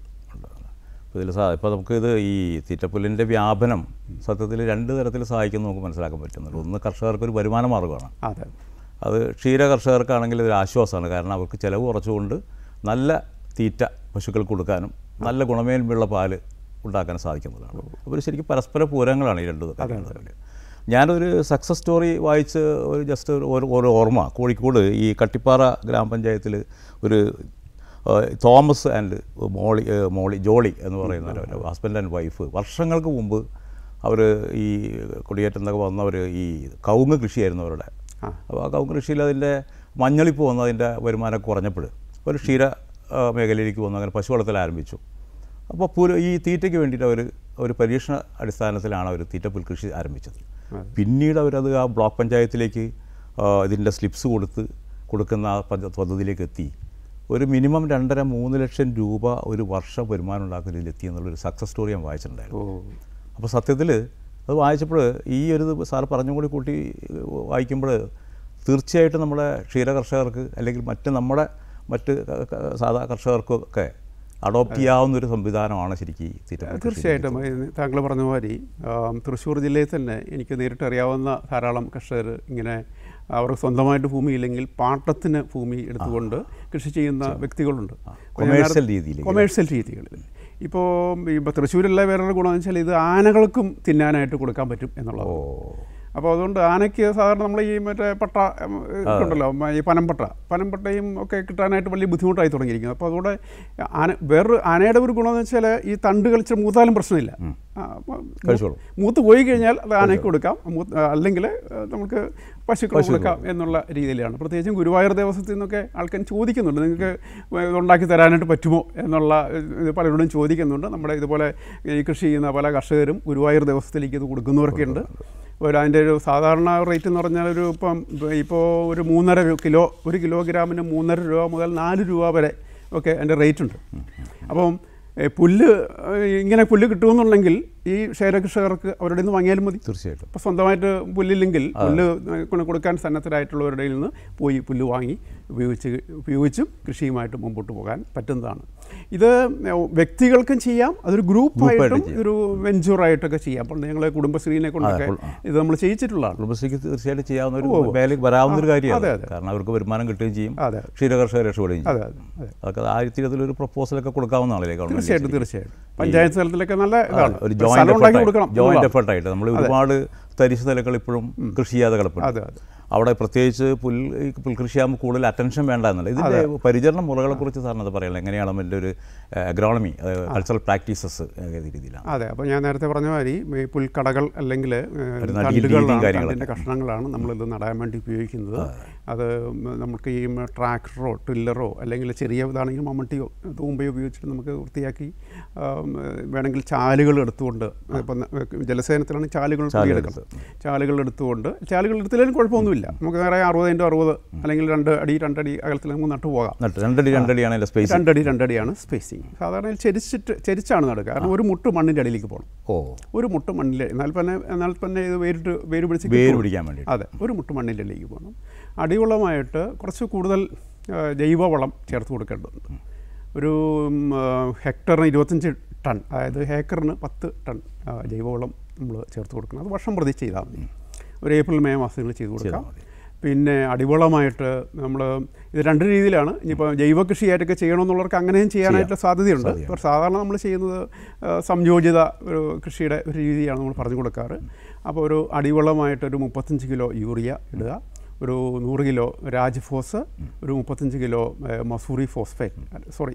അപ്പോൾ ഇതിൽ സാ ഇപ്പോൾ നമുക്കിത് ഈ തീറ്റപ്പുല്ലിൻ്റെ വ്യാപനം സത്യത്തിൽ രണ്ട് തരത്തിൽ സഹായിക്കും നമുക്ക് മനസ്സിലാക്കാൻ പറ്റുന്നുണ്ട് ഒന്ന് കർഷകർക്ക് ഒരു വരുമാന മാർഗ്ഗമാണ് അതെ അത് ക്ഷീര കർഷകർക്കാണെങ്കിൽ ഇതൊരു ആശ്വാസമാണ് കാരണം അവർക്ക് ചിലവ് കുറച്ചുകൊണ്ട് നല്ല തീറ്റ പശുക്കൾക്ക് കൊടുക്കാനും നല്ല ഗുണമേന്മയുള്ള പാല് ഉണ്ടാക്കാൻ സാധിക്കുന്നതാണ് അപ്പോൾ ശരിക്കും പരസ്പര പൂരങ്ങളാണ് ഈ രണ്ട് കാര്യങ്ങൾ തമ്മിൽ ഞാനൊരു സക്സസ് സ്റ്റോറി വായിച്ച് ഒരു ജസ്റ്റ് ഒരു ഒരു ഓർമ്മ കോഴിക്കോട് ഈ കട്ടിപ്പാറ ഗ്രാമപഞ്ചായത്തിൽ ഒരു ആ, തോമസ് ആൻഡ് മോളി ഏ, മോളി ജോളി എന്ന് പറയുന്ന ഒരു ഹസ്ബൻഡ് ആൻഡ് വൈഫ് വർഷങ്ങൾക്ക് മുമ്പ് അവർ ഈ കുടിയേറ്റം എന്നൊക്കെ വന്നവർ ഈ കവുങ്ങ് കൃഷിയായിരുന്നു അവരുടെ ആ. അപ്പോൾ ആ കവുങ്ങ് കൃഷിയിൽ അതിൻ്റെ മഞ്ഞളിപ്പ് വന്ന് അതിൻ്റെ വരുമാനം കുറഞ്ഞപ്പോൾ ഒരു ക്ഷീര ആ, മേഖലയിലേക്ക് വന്നു അങ്ങനെ പശു വളർത്തൽ ആരംഭിച്ചു അപ്പോൾ പുര ഈ തീറ്റയ്ക്ക് വേണ്ടിയിട്ട് അവർ ഒരു പരീക്ഷണ അടിസ്ഥാനത്തിലാണ് അവർ തീറ്റപ്പുൽ കൃഷി ആരംഭിച്ചത് പിന്നീട് അവരത് ആ ബ്ലോക്ക് പഞ്ചായത്തിലേക്ക് ആ, ഇതിൻ്റെ സ്ലിപ്സ് കൊടുത്ത് കൊടുക്കുന്ന ആ പദ്ധ- പദ്ധതിയിലേക്ക് എത്തി ഒരു മിനിമം രണ്ടര മൂന്ന് ലക്ഷം രൂപ ഒരു വർഷം വരുമാനം ഉണ്ടാക്കുന്നതിൽ എത്തി എന്നുള്ളൊരു സക്സസ് സ്റ്റോറി ഞാൻ വായിച്ചിട്ടുണ്ടായിരുന്നു ഓ അപ്പോൾ സത്യത്തിൽ അത് വായിച്ചപ്പോൾ ഈ ഒരു ഇത് സാർ പറഞ്ഞും കൂടി കൂട്ടി വായിക്കുമ്പോൾ തീർച്ചയായിട്ടും നമ്മുടെ ക്ഷീര കർഷകർക്ക് അല്ലെങ്കിൽ മറ്റ് നമ്മുടെ മറ്റ് ക- ക- സാധാ കർഷകർക്കൊക്കെ അഡോപ്റ്റ് ചെയ്യാവുന്ന ഒരു സംവിധാനമാണ് ശരിക്കും ഈ തീറ്റപ്പുൽ കൃഷി. തീർച്ചയായിട്ടും ഇത് താങ്കൾ പറഞ്ഞ മാതിരി ആം, തൃശ്ശൂർ ജില്ലയിൽ തന്നെ എനിക്ക് നേരിട്ട് അറിയാവുന്ന ധാരാളം കർഷകർ ഇങ്ങനെ അവർക്ക് സ്വന്തമായിട്ട് ഭൂമിയില്ലെങ്കിൽ പാട്ടത്തിന് ഭൂമി എടുത്തുകൊണ്ട് കൃഷി ചെയ്യുന്ന വ്യക്തികളുണ്ട് അപ്പോൾ ഞാൻ കൊമേഴ്സ്യൽ നേരത്തെ- രീതിയിൽ കൊമേഴ്സ്യൽ രീതികളിൽ ഇപ്പോൾ ഇപ്പോൾ തൃശ്ശൂരിലെ വേറൊരു ഗുണമെന്ന് വെച്ചാൽ ഇത് ആനകൾക്കും തിന്നാനായിട്ട് കൊടുക്കാൻ പറ്റും എന്നുള്ളത് ഓ അപ്പോൾ അതുകൊണ്ട് ആനയ്ക്ക് സാധാരണ നമ്മൾ ഈ മറ്റേ പട്ട ഉം, ഉണ്ടല്ലോ മ, ഈ പനംപട്ട പനംപട്ടയും ഒക്കെ കിട്ടാനായിട്ട് വലിയ ബുദ്ധിമുട്ടായി തുടങ്ങിയിരിക്കുന്നു അപ്പോൾ അതുകൊണ്ട് ആന വേറൊരു ആനയുടെ ഒരു ഗുണമെന്ന് വെച്ചാൽ ഈ തണ്ട് കളിച്ച് മൂത്താലും പ്രശ്നമില്ല ആ, അപ്പം കഴിച്ചോളും. മൂത്ത് പോയി കഴിഞ്ഞാൽ അത് ആനയ്ക്ക് കൊടുക്കാം മൂത്ത് അല്ലെങ്കിൽ ഏഹ്, നമുക്ക് പശുക്കൾ കൊടുക്കാം എന്നുള്ള രീതിയിലാണ് പ്രത്യേകിച്ചും ഗുരുവായൂർ ദേവസ്വത്തിൽ നിന്നൊക്കെ ആൾക്കാർ ചോദിക്കുന്നുണ്ട് നിങ്ങൾക്ക് ഇത് ഉണ്ടാക്കി തരാനായിട്ട് പറ്റുമോ എന്നുള്ള ഇത് പലരോടും ചോദിക്കുന്നുണ്ട് നമ്മുടെ ഇതുപോലെ ഈ കൃഷി ചെയ്യുന്ന പല കർഷകരും ഗുരുവായൂർ ദേവസ്വത്തിലേക്ക് ഇത് കൊടുക്കുന്നവരൊക്കെ ഉണ്ട് ഒരു അതിൻ്റെ ഒരു സാധാരണ റേറ്റ് എന്ന് പറഞ്ഞാൽ ഒരു ഇപ്പം ഇപ്പോൾ ഒരു മൂന്നര രൂ- കിലോ ഒരു കിലോഗ്രാമിന് മൂന്നര രൂപ മുതൽ നാല് രൂപ വരെ ഒക്കെ അതിൻ്റെ റേറ്റ് ഉണ്ട് അപ്പം ഏ, പുല്ല് ഏ, ഇങ്ങനെ പുല്ല് കിട്ടുമെന്നുണ്ടെങ്കിൽ ഈ ക്ഷേരകർഷകർക്ക് അവരുടെ നിന്ന് വാങ്ങിയാലും മതി തീർച്ചയായിട്ടും ഇപ്പോൾ സ്വന്തമായിട്ട് പുല്ലില്ലെങ്കിൽ പുല്ല് കൊണ്ട് കൊടുക്കാൻ സന്നദ്ധരായിട്ടുള്ളവരുടെ നിന്ന് പോയി പുല്ല് വാങ്ങി ഉപയോഗിച്ച് ഉപയോഗിച്ചും കൃഷിയുമായിട്ട് മുമ്പോട്ട് പോകാൻ പറ്റുന്നതാണ് ഇത് വ്യക്തികൾക്കും ചെയ്യാം അതൊരു ഗ്രൂപ്പായിട്ടും ചെയ്യാം. ഒരു വെഞ്ചൂറായിട്ടൊക്കെ ചെയ്യാം അപ്പോൾ ഞങ്ങൾ കുടുംബശ്രീനെ കൊണ്ടൊക്കെ കുൾ- ആ. ഇത് നമ്മൾ ചെയ്യിച്ചിട്ടുള്ളതാണ് കുടുംബശ്രീക്ക് തീർച്ചയായിട്ടും ചെയ്യാവുന്ന ഒരു മേലേക്ക് വരാവുന്ന ഒരു അതെ, കാര്യമാണ് അതെ. കാരണം അവർക്ക് വരുമാനം കിട്ടുകയും ചെയ്യും അതെ ക്ഷീരകർഷകർ രക്ഷപ്പെടുകയും അതെ ചെയ്യും അതെ അതെ അതൊക്കെ ആയിരത്തി ഇരുപതിലൊരു പ്രപ്പോസലൊക്കെ കൊടുക്കാവുന്നതാണല്ലേ ഗവൺമെന്റ് തീർച്ചയായിട്ടും തീർച്ചയായും പഞ്ചായത്ത് തലത്തിലൊക്കെ നല്ല ഇതാണ് ഒരു സ്ഥലം ഉണ്ടാക്കി ജോയിന്റ് കൊടുക്കണം ജോയിന്റ് എന്നുള്ളതാണ്. എഫർട്ടായിട്ട് നമ്മൾ ഒരുപാട് തരിശ് നിലകൾ ഇപ്പോഴും കൃഷി ചെയ്യാതെ കിടപ്പുണ്ട് അതെ അതെ അവിടെ പ്രത്യേകിച്ച് പുൽ ഈ പുൽകൃഷിയാകുമ്പോൾ കൂടുതൽ അറ്റൻഷൻ വേണ്ട എന്നല്ല ഇതിൻ്റെ പരിചരണ മുറകളെ കുറിച്ച് സാറിനത് പറയാനുള്ളത് എങ്ങനെയാണ് അതിൻ്റെ ഒരു അഗ്രോണമി കൾച്ചറൽ പ്രാക്ടീസസ് ഏത് രീതിയിലാണ് അതെ അപ്പോൾ ഞാൻ നേരത്തെ പറഞ്ഞ മാതിരി ഈ പുൽക്കടകൾ അല്ലെങ്കിൽ ഒരു നടീൽ രീതിയും കാര്യങ്ങളൊക്കെ. അതിൻ്റെ കഷ്ണങ്ങളാണ് നമ്മളിത് നടാൻ വേണ്ടി ഉപയോഗിക്കുന്നത് അത് നമുക്ക് ഈ ട്രാക്ടറോ ടില്ലറോ അല്ലെങ്കിൽ ചെറിയ ഇതാണെങ്കിൽ മമ്മട്ടിയോ തൂമ്പയോ ഉപയോഗിച്ചിട്ട് നമുക്ക് വൃത്തിയാക്കി ആം, വേണമെങ്കിൽ ചാലുകൾ എടുത്തുകൊണ്ട് ഇപ്പം ജലസേനത്തിലാണ് ചാലുകൾ എടുക്കണം ചാലുകൾ എടുത്തുകൊണ്ട് ചാലുകൾ എടുത്തില്ലെങ്കിലും കുഴപ്പമൊന്നുമില്ല നമുക്ക് വേറെ അറുപത് ഇൻറ്റു അറുപത് അല്ലെങ്കിൽ രണ്ട് അടി രണ്ടടി അകലത്തിൽ നമുക്ക് നട്ടു പോകാം നട്ട് രണ്ടടി രണ്ടടിയാണ് അതിൻ്റെ സ്പേസ് രണ്ടടി രണ്ടടിയാണ് സ്പേസിങ് സാധാരണ ചെരിച്ചിട്ട് ചെരിച്ചാണ് നടുക കാരണം ഒരു മുട്ട് മണ്ണിൻ്റെ അടിയിലേക്ക് പോകണം ഓ ഒരു മുട്ട് മണ്ണിൽ എന്നാൽ തന്നെ എന്നാൽ തന്നെ ഇത് വേരിട്ട് വേര് പിടിച്ച് വേര് കിട്ടും. പിടിക്കാൻ വേണ്ടി അതെ ഒരു മുട്ട് മണ്ണിൻ്റെ അടിയിലേക്ക് പോകണം അടിവളമായിട്ട് കുറച്ച് കൂടുതൽ ആ, ജൈവവളം ചേർത്ത് കൊടുക്കേണ്ടതുണ്ട് ഒരു ഉം, ആ, ഹെക്ടറിന് ഇരുപത്തഞ്ച് ടൺ അതായത് ഹേക്കറിന് പത്ത് ടൺ ആ, ജൈവവളം നമ്മൾ ചേർത്ത് കൊടുക്കണം അത് വർഷം പ്രതി ചെയ്താൽ മതി ഒരു ഏപ്രിൽ മെയ് മാസങ്ങളിൽ ചെയ്ത് കൊടുക്കാം പിന്നെ അടിവളമായിട്ട് നമ്മൾ ഇത് രണ്ട് രീതിയിലാണ് ഇനിയിപ്പോൾ ജൈവ കൃഷിയായിട്ടൊക്കെ ചെയ്യണമെന്നുള്ളവർക്ക് അങ്ങനെയും ചെയ്യാനായിട്ട് സാധ്യതയുണ്ട് ഇപ്പോൾ സാധാരണ നമ്മൾ ചെയ്യുന്നത് ആ, സംയോജിത ഒരു കൃഷിയുടെ ഒരു രീതിയാണ് നമ്മൾ പറഞ്ഞു കൊടുക്കാറ് അപ്പോൾ ഒരു അടിവളമായിട്ട് ഒരു മുപ്പത്തഞ്ച് കിലോ യൂറിയ ഇടുക ഒരു നൂറ് കിലോ രാജ്ഫോസ് ഒരു മുപ്പത്തഞ്ച് കിലോ ഏ, Mussoorie phosphate sorry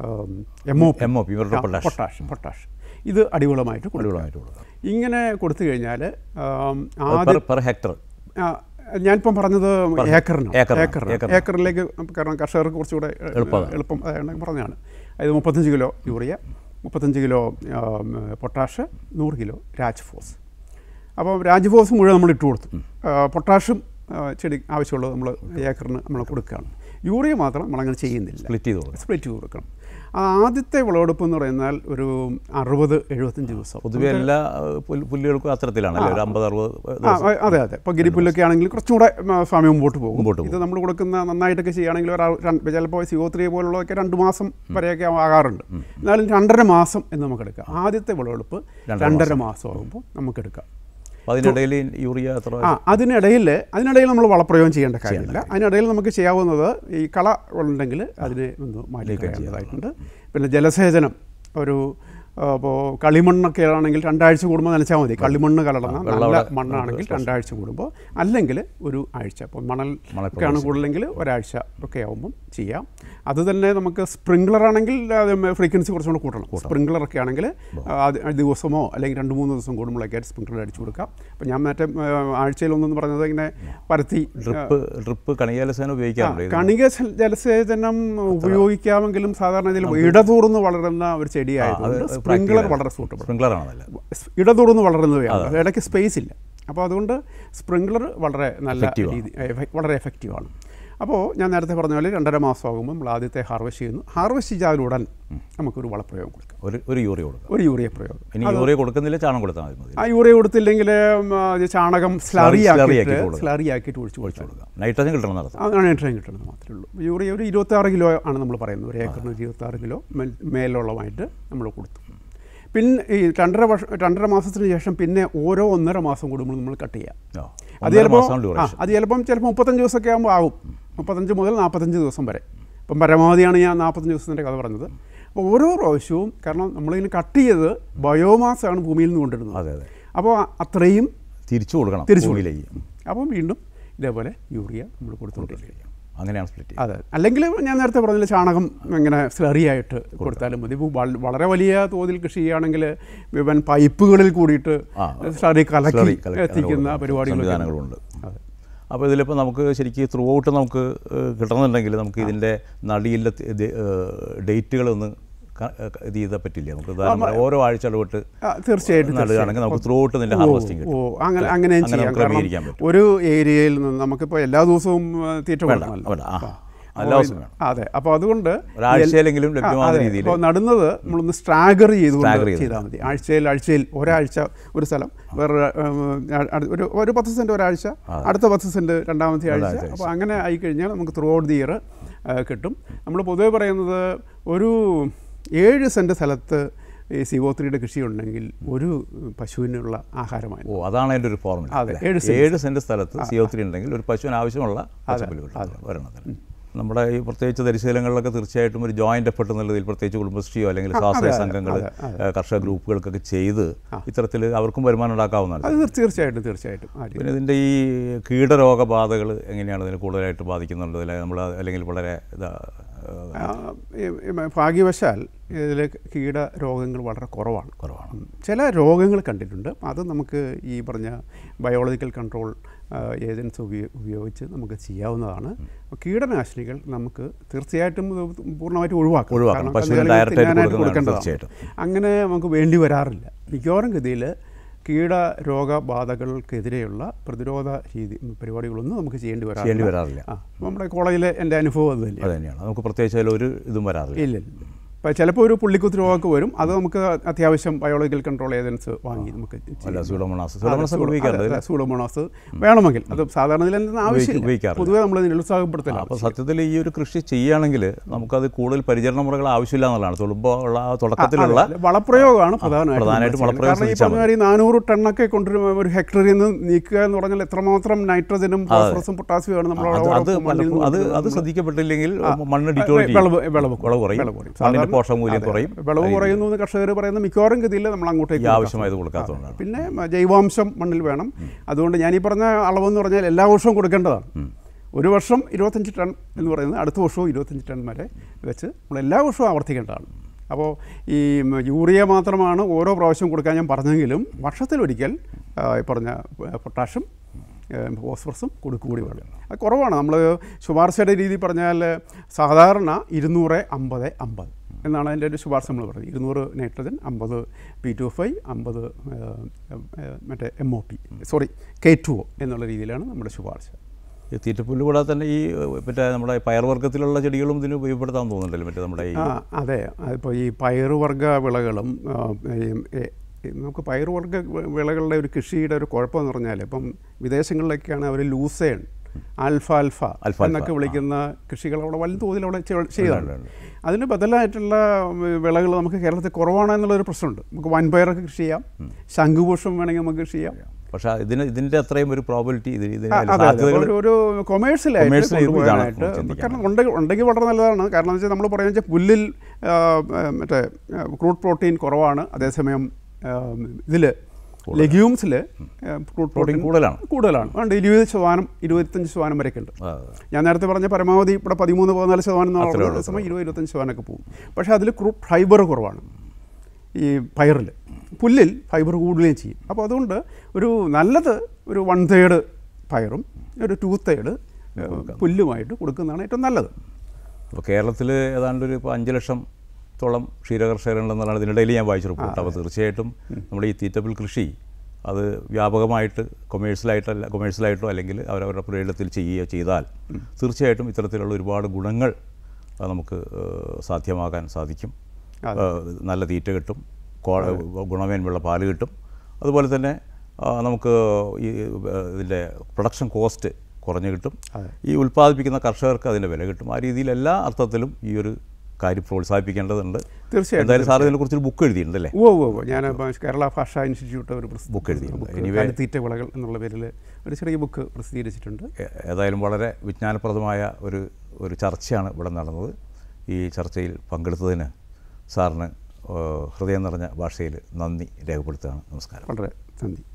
M O M O P ഇവരുടെ പൊട്ടാഷ് പൊട്ടാഷ് പൊട്ടാഷ് ഇത് അടിവളമായിട്ട് കൊടുക്കുക അടിപൊളിയായിട്ട് കൊടുക്കാം ഇങ്ങനെ കൊടുത്തു കഴിഞ്ഞാൽ ആം, ആദ്യം പെർ ഹെക്ടർ ആ, ഞാനിപ്പം പറഞ്ഞത് ഏക്കറിന് ഏക്കറിന്, ഏക്കറിന് ഏക്കറിന്. ഏക്കറിലേക്ക് കാരണം കർഷകർക്ക് കുറച്ചുകൂടെ ഏ, എളുപ്പം. എളുപ്പം അതാണ് പറഞ്ഞതാണ് അതായത് മുപ്പത്തഞ്ച് കിലോ യൂറിയ മുപ്പത്തഞ്ച് കിലോ ആം, പൊട്ടാഷ് നൂറ് കിലോ രാജ്ഫോസ് അപ്പോൾ രാജ്ഫോസ് മുഴുവൻ നമ്മൾ ഇട്ട് കൊടുത്തു ആ, പൊട്ടാഷും ആ, ചെടി ആവശ്യമുള്ളത് നമ്മൾ ഏക്കറിന് നമ്മൾ കൊടുക്കുകയാണ് യൂറിയ മാത്രം നമ്മളങ്ങനെ ചെയ്യുന്നില്ല സ്പ്ലിറ്റ് ചെയ്ത് കൊടുക്കും സ്പ്ലിറ്റ് ചെയ്ത് കൊടുക്കണം ആ ആദ്യത്തെ വിളവെടുപ്പ് എന്ന് പറയുന്നാൽ ഒരു അറുപത് എഴുപത്തഞ്ച് ദിവസം പൊതുവെ എല്ലാ ഏഹ്, പുല്ല് പുല്ലുകൾക്കും അത്തരത്തിലാണല്ലോ ഒരു അമ്പത് അറുപത് ആ ആ, അതെ അതെ ഇപ്പോൾ ഗിരിപ്പുല്ലൊക്കെ ആണെങ്കിൽ കുറച്ചും കൂടെ ഉം, സമയം മുമ്പോട്ട് പോകും മുമ്പോട്ട് ഇത് നമ്മൾ കൊടുക്കുന്ന നന്നായിട്ടൊക്കെ ചെയ്യുകയാണെങ്കിൽ ഒരു ആ- രണ്ട് ചിലപ്പോൾ സിഒ ത്രീ പോലുള്ളതൊക്കെ രണ്ട് മാസം വരെയൊക്കെ ആകാറുണ്ട് എന്നാലും രണ്ടര മാസം എന്ന് നമുക്ക് എടുക്കാം ആദ്യത്തെ വിളവെടുപ്പ് രണ്ടര രണ്ടര മാസം ആകുമ്പോൾ നമുക്ക് എടുക്കാം അപ്പോൾ അതിനിടയിൽ ഈ യൂറിയ എത്ര ആ അതിനിടയിൽ അതിനിടയിൽ നമ്മൾ വളപ്രയോഗം ചെയ്യേണ്ട കാര്യമില്ല അതിനിടയിൽ നമുക്ക് ചെയ്യാവുന്നത് ഈ കള ഉണ്ടെങ്കിൽ അതിനെ ഒന്ന് മാറ്റി കളയേണ്ടതായിട്ടുണ്ട് പിന്നെ ജലസേചനം ഒരു അപ്പോൾ കളിമണ്ണൊക്കെ ആണെങ്കിൽ രണ്ടാഴ്ച കൂടുമ്പോൾ നനച്ചാൽ മതി കളിമണ്ണ് കലർന്ന നല്ല മണ്ണാണെങ്കിൽ രണ്ടാഴ്ച കൂടുമ്പോൾ അല്ലെങ്കിൽ ഒരു ആഴ്ച അപ്പോൾ മണൽ ഒക്കെയാണ് കൂടുതലെങ്കിൽ ഒരാഴ്ച ഒക്കെ ആകുമ്പം ചെയ്യാം അത് തന്നെ നമുക്ക് സ്പ്രിംഗ്ലർ ആണെങ്കിൽ അത് ഫ്രീക്വൻസി കുറച്ചും കൂടെ കൂട്ടണം സ്പ്രിംഗ്ലർ ഒക്കെ ആണെങ്കിൽ അത് ദിവസമോ അല്ലെങ്കിൽ രണ്ട് മൂന്ന് ദിവസം കൂടുമ്പോഴൊക്കെ ആയിട്ട് സ്പ്രിംഗ്ലർ അടിച്ചു കൊടുക്കാം അപ്പോൾ ഞാൻ മറ്റേ ആഴ്ചയിലൊന്നെന്ന് പറഞ്ഞത് ഇങ്ങനെ പരത്തി ഡ്രിപ്പ് ഡ്രിപ്പ് കണികാലസേന ഉപയോഗിക്കാറുണ്ട് ഇത്. കണിക ജല- ജലസേചനം ഉപയോഗിക്കാമെങ്കിലും സാധാരണ ഇതിൽ ഇടതൂർന്ന് വളരുന്ന ഒരു ചെടിയായതുകൊണ്ട് സ്പ്രിംഗ്ലർ വളരെ സൂട്ടബിൾ സ്പ്രിംഗ്ലർ ആണ് നല്ലത് ഇടതൂർന്ന് വളരുന്നവയാണ് അത് ഇടയ്ക്ക് സ്പേസ് ഇല്ല അപ്പോൾ അതുകൊണ്ട് സ്പ്രിംഗ്ലർ വളരെ നല്ല രീതി എഫ- വളരെ എഫക്റ്റീവാണ് അപ്പോൾ ഞാൻ നേരത്തെ പറഞ്ഞ പോലെ രണ്ടര മാസമാകുമ്പോൾ നമ്മൾ ആദ്യത്തെ ഹാർവെസ്റ്റ് ചെയ്യുന്നു ഹാർവെസ്റ്റ് ചെയ്താലുടൻ നമുക്കൊരു വളപ്രയോഗം കൊടുക്കാം ഒരു ഒരു യൂറിയ കൊടുക്കുക ഒരു യൂറിയ പ്രയോഗം ഇനി യൂറിയ കൊടുക്കുന്നില്ല ചാണം കൊടുത്താൽ മതി മതി ആ യൂറിയ കൊടുത്തില്ലെങ്കിൽ ഉം, അത് ചാണകം സ്ലറി slurry ആക്കിയിട്ട് ആക്കി കൊടുക്കുക. സ്ലറി ആക്കിയിട്ട് ഒഴിച്ചു കൊടുക്കാം കൊടുക്കുക നൈട്രജൻ കിട്ടണം നടത്താം അതാണ് നൈട്രജൻ കിട്ടുന്നത് മാത്രമേ ഉള്ളൂ യൂറിയ ഒരു ഇരുപത്താറ് കിലോ ആണ് നമ്മൾ പറയുന്നത് ഒരു ഏക്കറിന് ഇരുപത്താറ് കിലോ മേൽ- മേലുള്ളമായിട്ട് നമ്മൾ കൊടുത്തു പിന്നെ ഈ രണ്ടര വർഷം രണ്ടര മാസത്തിന് ശേഷം പിന്നെ ഓരോ ഒന്നര മാസം കൂടുമ്പോൾ നമ്മൾ കട്ട് ചെയ്യാം ഓ, അത് ഒന്നര ചിലപ്പോൾ മാസമാണ് ആ ഡ്യൂറേഷൻ അത് ചിലപ്പം ചിലപ്പോൾ മുപ്പത്തഞ്ച് ദിവസമൊക്കെ ആകുമ്പോൾ ആവും മുപ്പത്തഞ്ച് മുതൽ നാൽപ്പത്തഞ്ച് ദിവസം വരെ ഇപ്പം പരമാവധിയാണ് ഞാൻ നാൽപ്പത്തഞ്ച് ദിവസത്തിൻ്റെ കഥ പറഞ്ഞത് അപ്പോൾ ഓരോ പ്രാവശ്യവും കാരണം നമ്മളിങ്ങനെ കട്ട് ചെയ്ത് ബയോമാസ് ആണ് ഭൂമിയിൽ നിന്ന് കൊണ്ടിരുന്നത് അതെ അതെ അപ്പോൾ അത്രയും തിരിച്ചു കൊടുക്കണം തിരിച്ചു ഭൂമിയിലേക്ക് അപ്പം വീണ്ടും ഇതേപോലെ യൂറിയ നമ്മൾ കൊടുത്തുകൊണ്ടിരിക്കും അങ്ങനെയാണ് സ്പ്ലിറ്റ് അതെ അല്ലെങ്കിൽ ഞാൻ നേരത്തെ പറഞ്ഞില്ല ചാണകം ഇങ്ങനെ സ്ലറി ആയിട്ട് കൊടുത്താലും മതി ഇപ്പോൾ വള- വളരെ വലിയ തോതിൽ കൃഷി ചെയ്യുകയാണെങ്കിൽ ഇവൻ പൈപ്പുകളിൽ കൂടിയിട്ട് ആ, സ്ലറി കലക്കി Slurry കലക്കി എത്തിക്കുന്ന അങ്ങനെ പരിപാടികളൊക്കെ ഉണ്ട്. സംവിധാനങ്ങളുണ്ട് അതെ അപ്പോൾ ഇതിലിപ്പോൾ നമുക്ക് ശരിക്കും ത്രൂ ഔട്ട് നമുക്ക് ഏഹ്, കിട്ടണമെന്നുണ്ടെങ്കിൽ നമുക്ക് ഇതിൻ്റെ നടിയിലെ ഡേറ്റുകളൊന്ന് ക- ഏഹ്, ഇത് ചെയ്താൽ പറ്റില്ല നമുക്ക് ഉദാഹരണം പറയാം, ഓരോ ആഴ്ച ഇടവിട്ട് ആ, തീർച്ചയായിട്ടും നടുകയാണെങ്കിൽ നമുക്ക് ത്രൂ ഔട്ട് ഇതിൻ്റെ ഓ, ഹാർവസ്റ്റിംഗ് ഓ കിട്ടും അങ്ങനെ അങ്ങനെയും അങ്ങനെ ചെയ്യാം നമുക്ക് കാരണം ക്രമീകരിക്കാൻ പറ്റും. ഒരു ഏരിയയിൽ നിന്ന് നമുക്കിപ്പോൾ എല്ലാ ദിവസവും ആ, തീറ്റ വേണ്ട കൊടുക്കണമല്ലോ വേണ്ട ആ അപ്പോൾ എല്ലാ ദിവസവും വേണം അതെ അപ്പോൾ അതുകൊണ്ട് ഒരാഴ്ചയിലെങ്കിലും ലഭ്യമാകുന്ന രീതിയിൽ അപ്പോൾ നടുന്നത് നമ്മളൊന്ന് സ്ട്രാഗർ ചെയ്തുകൊണ്ട് Stagger ചെയ്ത്. ചെയ്താൽ മതി ആഴ്ചയിൽ ആഴ്ചയിൽ ഒരാഴ്ച ഒരു സ്ഥലം വേറെ ഒരു ഒരു പത്ത് സെൻറ്റ് ഒരാഴ്ച അടുത്ത പത്ത് സെൻറ്റ് രണ്ടാമത്തെ ആഴ്ച രണ്ടാമത്തെ അപ്പോൾ അങ്ങനെ ആയിക്കഴിഞ്ഞാൽ നമുക്ക് ത്രൂ ഔട്ട് ദി ഇയർ കിട്ടും നമ്മൾ പൊതുവെ പറയുന്നത് ഒരു ഏഴ് സെൻറ്റ് സ്ഥലത്ത് ഈ സിഒ ത്രീയുടെ കൃഷി ഉണ്ടെങ്കിൽ ഒരു പശുവിനുള്ള ആഹാരമായി ഓ അതാണ് അതിൻ്റെ ഒരു ഫോർമുല അതെ, അല്ലേ? ഏഴ് സെന്റ്. ഏഴ് സെൻറ്റ് സ്ഥലത്ത് സി ഒ ത്രീ ഉണ്ടെങ്കിൽ ഒരു പശുവിന് ആവശ്യമുള്ള പച്ചപ്പുല്ല് കിട്ടും ഒരെണ്ണത്തിന് നമ്മുടെ ഈ പ്രത്യേകിച്ച് പരിശീലനങ്ങളിലൊക്കെ തീർച്ചയായിട്ടും ഒരു ജോയിന്റ് എഫർട്ട് എന്നുള്ളതിൽ പ്രത്യേകിച്ച് കുടുംബശ്രീയോ അല്ലെങ്കിൽ സ്വാശ്രയ സംഘങ്ങൾ കർഷക ഗ്രൂപ്പുകൾക്കൊക്കെ ചെയ്ത് ഇത്തരത്തിൽ അവർക്കും വരുമാനം ഉണ്ടാക്കാവുന്നതാണ് അത് തീർ- തീർച്ചയായിട്ടും തീർച്ചയായിട്ടും ആ രീതി. പിന്നെ ഇതിൻ്റെ ഈ കീടരോഗബാധകൾ എങ്ങനെയാണ് ഇതിന് കൂടുതലായിട്ട് ബാധിക്കുന്നുണ്ട് അല്ലെങ്കിൽ നമ്മൾ അല്ലെങ്കിൽ വളരെ ഇതാ ഏഹ്, ആ, ഈ- ഈ ഭാഗ്യവശാൽ ഇതിൽ കീടരോഗങ്ങൾ വളരെ കുറവാണ് കുറവാണ് ഉം. ചില രോഗങ്ങൾ കണ്ടിട്ടുണ്ട് അത് നമുക്ക് ഈ പറഞ്ഞ ബയോളജിക്കൽ കൺട്രോൾ ഏജൻസ് ഉപയോ ഉപയോഗിച്ച് നമുക്ക് ചെയ്യാവുന്നതാണ് അപ്പോൾ കീടനാശിനികൾ നമുക്ക് തീർച്ചയായിട്ടും ഇത് പൂർണ്ണമായിട്ട് ഒഴിവാക്കാം ഒഴിവാക്കണം. കാരണം പശുവിന് കന്നുകാലികൾക്ക് direct ആയിട്ട് തിന്നാനായിട്ട് കൊടുക്കുന്നതാണ് കൊടുക്കേണ്ടതാണ്. അങ്ങനെ നമുക്ക് വേണ്ടി വരാറില്ല മിക്കവാറും ഗതിയിൽ കീട രോഗബാധകൾക്കെതിരെയുള്ള പ്രതിരോധ രീതി പരിപാടികളൊന്നും നമുക്ക് ചെയ്യേണ്ടി ചെയ്യേണ്ടി വരാറില്ല വരാറില്ല ആ നമ്മുടെ കോളേജിലെ എൻ്റെ അനുഭവം അത് തന്നെയാണ് അത് തന്നെയാണ് നമുക്ക് പ്രത്യേകിച്ച് അതിൽ ഒരു ഇതും വരാറില്ല ഇല്ല ഇല്ല ഇപ്പോൾ ചിലപ്പോൾ ഒരു പുള്ളിക്കുത്ത് രോഗമൊക്കെ വരും അത് നമുക്ക് അത്യാവശ്യം ബയോളജിക്കൽ കൺട്രോൾ ഏജൻസ് വാങ്ങി നമുക്ക് അല്ല സൂഡോമോണാസ് സൂഡോമോണാസ് ഉപയോഗിക്കാറുണ്ട് സൂഡോമോണാസ് വേണമെങ്കിൽ അത് സാധാരണ ഇതിലൊന്നും ആവശ്യമില്ല ഉപയോഗിക്കാറില്ല. പൊതുവെ നമ്മൾ നിരുത്സാഹപ്പെടുത്തില്ല അപ്പോൾ സത്യത്തിൽ ഈ ഒരു കൃഷി ചെയ്യുകയാണെങ്കിൽ നമുക്കത് കൂടുതൽ പരിചരണ മുറകൾ ആവശ്യമില്ല എന്നുള്ളതാണ് തുളുമ്പോൾ ഉള്ള ആ തുടക്കത്തിലുള്ള വളപ്രയോഗമാണ് പ്രധാനമായിട്ടും പ്രധാനമായിട്ടും നമ്മൾ വളപ്രയോഗം കാരണം ഈ ശ്രദ്ധിച്ചാൽ പറഞ്ഞ മാതിരി നാനൂറ് ടണ്ണൊക്കെ കൊണ്ടുവരും ഒരു ഹെക്ടറിൽ നിന്ന് നീക്കുക എന്ന് പറഞ്ഞാൽ എത്രമാത്രം നൈട്രജനും ഫോസ്ഫറസും പൊട്ടാസ്യമാണ് നമ്മൾ അത് ഓരോ അത് മണ്ണിൽ നിന്ന് പലപ്പോഴും അത് അത് കൊണ്ടുവരുന്നത്. ശ്രദ്ധിക്കപ്പെട്ടില്ലെങ്കിൽ മണ്ണ് ഡിറ്റോറിറ്റി വിളവ് വിളവ് വിളവ് കുറയും വിളവ് കുറയും. മണ്ണിന്റെ സാധാരണ- പോഷകമൂല്യം കുറയും വിളവ് കുറയുന്നു എന്ന് കർഷകർ പറയുന്ന മിക്കവാറും ഗതിയിൽ നമ്മൾ അങ്ങോട്ടേക്ക് ഈ ആവശ്യമായത് കൊടുക്കാത്തതുകൊണ്ടാണ് പിന്നെ മ- ജൈവാംശം മണ്ണിൽ വേണം അതുകൊണ്ട് ഞാൻ ഈ പറഞ്ഞ അളവെന്ന് പറഞ്ഞാൽ എല്ലാ വർഷവും കൊടുക്കേണ്ടതാണ് ഒരു വർഷം ഇരുപത്തഞ്ച് ടൺ എന്ന് പറയുന്നത് അടുത്ത വർഷവും ഇരുപത്തഞ്ച് ടൺ വരെ വെച്ച് നമ്മൾ എല്ലാ വർഷവും ആവർത്തിക്കേണ്ടതാണ് അപ്പോൾ ഈ മ- യൂറിയ മാത്രമാണ് ഓരോ പ്രാവശ്യം കൊടുക്കാൻ ഞാൻ പറഞ്ഞെങ്കിലും വർഷത്തിലൊരിക്കൽ ആ, ഈ പറഞ്ഞ ആ, പൊട്ടാഷ്യം ഏഹ് ഫോസ്ഫറസും കൊടുക്കുകൂടി വേണം അത് കുറവാണ് നമ്മൾ ശുപാർശയുടെ രീതി പറഞ്ഞാൽ സാധാരണ ഇരുന്നൂറ് അമ്പത് അമ്പത് എന്നാണ് അതിൻ്റെ ഒരു ശുപാർശ നമ്മൾ പറയുന്നത് ഇരുന്നൂറ് നൈട്രജൻ അമ്പത് പി ടു ഫൈവ് അമ്പത് മറ്റേ M O P sorry K two O എന്നുള്ള രീതിയിലാണ് നമ്മുടെ ശുപാർശ ഈ തീറ്റപ്പുല്ല് കൂടാതെ തന്നെ ഈ ഏഹ്, മറ്റേ നമ്മുടെ പയർവർഗ്ഗത്തിലുള്ള ചെടികളും ഇതിന് ഉപയോഗപ്പെടുത്താൻ തോന്നുന്നുണ്ടല്ലോ മറ്റേ നമ്മുടെ ഈ ആ അതെ അതിപ്പോൾ ഈ പയറുവർഗ്ഗ വിളകളും ആ, ഈ, ഏ, ഈ നമുക്ക് പയറുവർഗ്ഗ വി- വിളകളുടെ ഒരു കൃഷിയുടെ ഒരു കുഴപ്പമെന്ന് പറഞ്ഞാൽ ഇപ്പം വിദേശങ്ങളിലൊക്കെയാണ് അവർ ലൂസേൺ ആൽഫ ആൽഫ ആൽഫ, എന്നൊക്കെ ആ. വിളിക്കുന്ന കൃഷികൾ അവിടെ വൻതോതിൽ അവിടെ ചെയ്യ- ചെയ്യുന്നുണ്ട് ഉണ്ട്, അതിന് ബദലായിട്ടുള്ള വിളകൾ നമുക്ക് കേരളത്തിൽ കുറവാണ് എന്നുള്ളൊരു പ്രശ്നമുണ്ട് നമുക്ക് വൻപയറൊക്കെ കൃഷി ചെയ്യാം ശംഖുപുഷ്പം വേണമെങ്കിൽ നമുക്ക് കൃഷി ചെയ്യാം പക്ഷേ ഇതിന് ഇതിൻ്റെ അത്രയും ഒരു പ്രോബിലിറ്റി ഇത് ഇതിന് ആ, അതിന് അതെ, അതെ. സാധ്യതകൾ ഒരു- ഒരു കൊമേഴ്സ്യലായിട്ട് Commercial ഇതാണ് കൊണ്ടുപോകാനായിട്ട് നമുക്ക് ചിന്തിക്കാൻ കാരണം ഉണ്ടെങ്കിൽ ഉണ്ടെങ്കിൽ വളരെ നല്ലതാണ് കാരണം എന്ന് വെച്ചാൽ നമ്മൾ പറയുന്നത് വെച്ചാൽ പുല്ലിൽ ആ, ആ, മറ്റേ ക്രൂഡ് പ്രോട്ടീൻ കുറവാണ് അതേസമയം ഇതിൽ ലെഗ്യൂംസിൽ ക്രൂഡ് പ്രോട്ടീൻ പ്രോട്ടീൻ കൂടുതലാണ് കൂടുതലാണ് അതുകൊണ്ട് ഇരുപത് ശതമാനം ഇരുപത്തഞ്ച് ശതമാനം വരെയൊക്കെ ഉണ്ട് ആ, ഞാൻ നേരത്തെ പറഞ്ഞ പരമാവധി ഇവിടെ പതിമൂന്ന് പതിനാല് ശതമാനം അത്രേ എന്നാണ് ഉള്ളൂ, അതേസമയം ഇരുപത് ഇരുപത്തഞ്ച് ശതമാനമൊക്കെ പോകും പക്ഷേ അതിൽ ക്രൂഡ് ഫൈബർ കുറവാണ് ഈ പയറിൽ പുല്ലിൽ ഫൈബർ കൂടുകയും ചെയ്യും അപ്പോൾ അതുകൊണ്ട് ഒരു നല്ലത് ഒരു വൺ തേർഡ് പയറും ഒരു ടു തേർഡ് പുല്ലുമായിട്ട് കൊടുക്കുന്നതാണ് ഏറ്റവും നല്ലത് അപ്പോൾ കേരളത്തിൽ ഏതാണ്ട് ഒരു ഇപ്പോൾ അഞ്ച് ലക്ഷത്തോളം ക്ഷീരകർഷകരുണ്ടെന്നാണ് ഇതിനിടയിൽ ഞാൻ വായിച്ച റിപ്പോർട്ട് അപ്പോൾ തീർച്ചയായിട്ടും നമ്മുടെ ഈ തീറ്റപ്പിൽ കൃഷി അത് വ്യാപകമായിട്ട് കൊമേഴ്സ്യലായിട്ടല്ല കൊമേഴ്സ്യലായിട്ടോ അല്ലെങ്കിൽ അവരവരുടെ പുരയിടത്തിൽ ചെയ്യുകയോ ചെയ്താൽ തീർച്ചയായിട്ടും ഇത്തരത്തിലുള്ള ഒരുപാട് ഗുണങ്ങൾ ആ, നമുക്ക് ഏഹ്, സാധ്യമാകാൻ സാധിക്കും അതെ. ഏഹ്, നല്ല തീറ്റ കിട്ടും കോ- ഗുണമേന്മയുള്ള പാല് കിട്ടും അതുപോലെ തന്നെ ആ, നമുക്ക് ഈ ഏഹ്, ഇതിൻ്റെ പ്രൊഡക്ഷൻ കോസ്റ്റ് കുറഞ്ഞു കിട്ടും അതെ. ഈ ഉൽപ്പാദിപ്പിക്കുന്ന കർഷകർക്ക് അതിൻ്റെ വില കിട്ടും ആ രീതിയിൽ എല്ലാ അർത്ഥത്തിലും ഈ ഒരു കാര്യം പ്രോത്സാഹിപ്പിക്കേണ്ടതുണ്ട് തീർച്ചയായിട്ടും, എന്തായാലും സാർ ഇതിനെക്കുറിച്ച് ഒരു ബുക്ക് എഴുതിയിട്ടുണ്ടല്ലേ ഓ ഓ ഓ ഞാൻ ഇപ്പം കേരള ഭാഷാ ഇൻസ്റ്റിറ്റ്യൂട്ട് ഒരു പ്രസിദ്ധ- ബുക്ക് എഴുതിയിട്ടുണ്ട്. ബുക്ക് Anyway- കാലിത്തീറ്റ വിളകൾ എന്നുള്ള പേരിൽ ഒരു ചെറിയ ബുക്ക് പ്രസിദ്ധീകരിച്ചിട്ടുണ്ട് ഏ- ഏതായാലും വളരെ വിജ്ഞാനപ്രദമായ ഒരു ഒരു ചർച്ചയാണ് ഇവിടെ നടന്നത് ഈ ചർച്ചയിൽ പങ്കെടുത്തതിന് സാറിന് ഏഹ്, ഹൃദയം നിറഞ്ഞ ഭാഷയിൽ നന്ദി രേഖപ്പെടുത്തുകയാണ് നമസ്കാരം വളരെ നന്ദി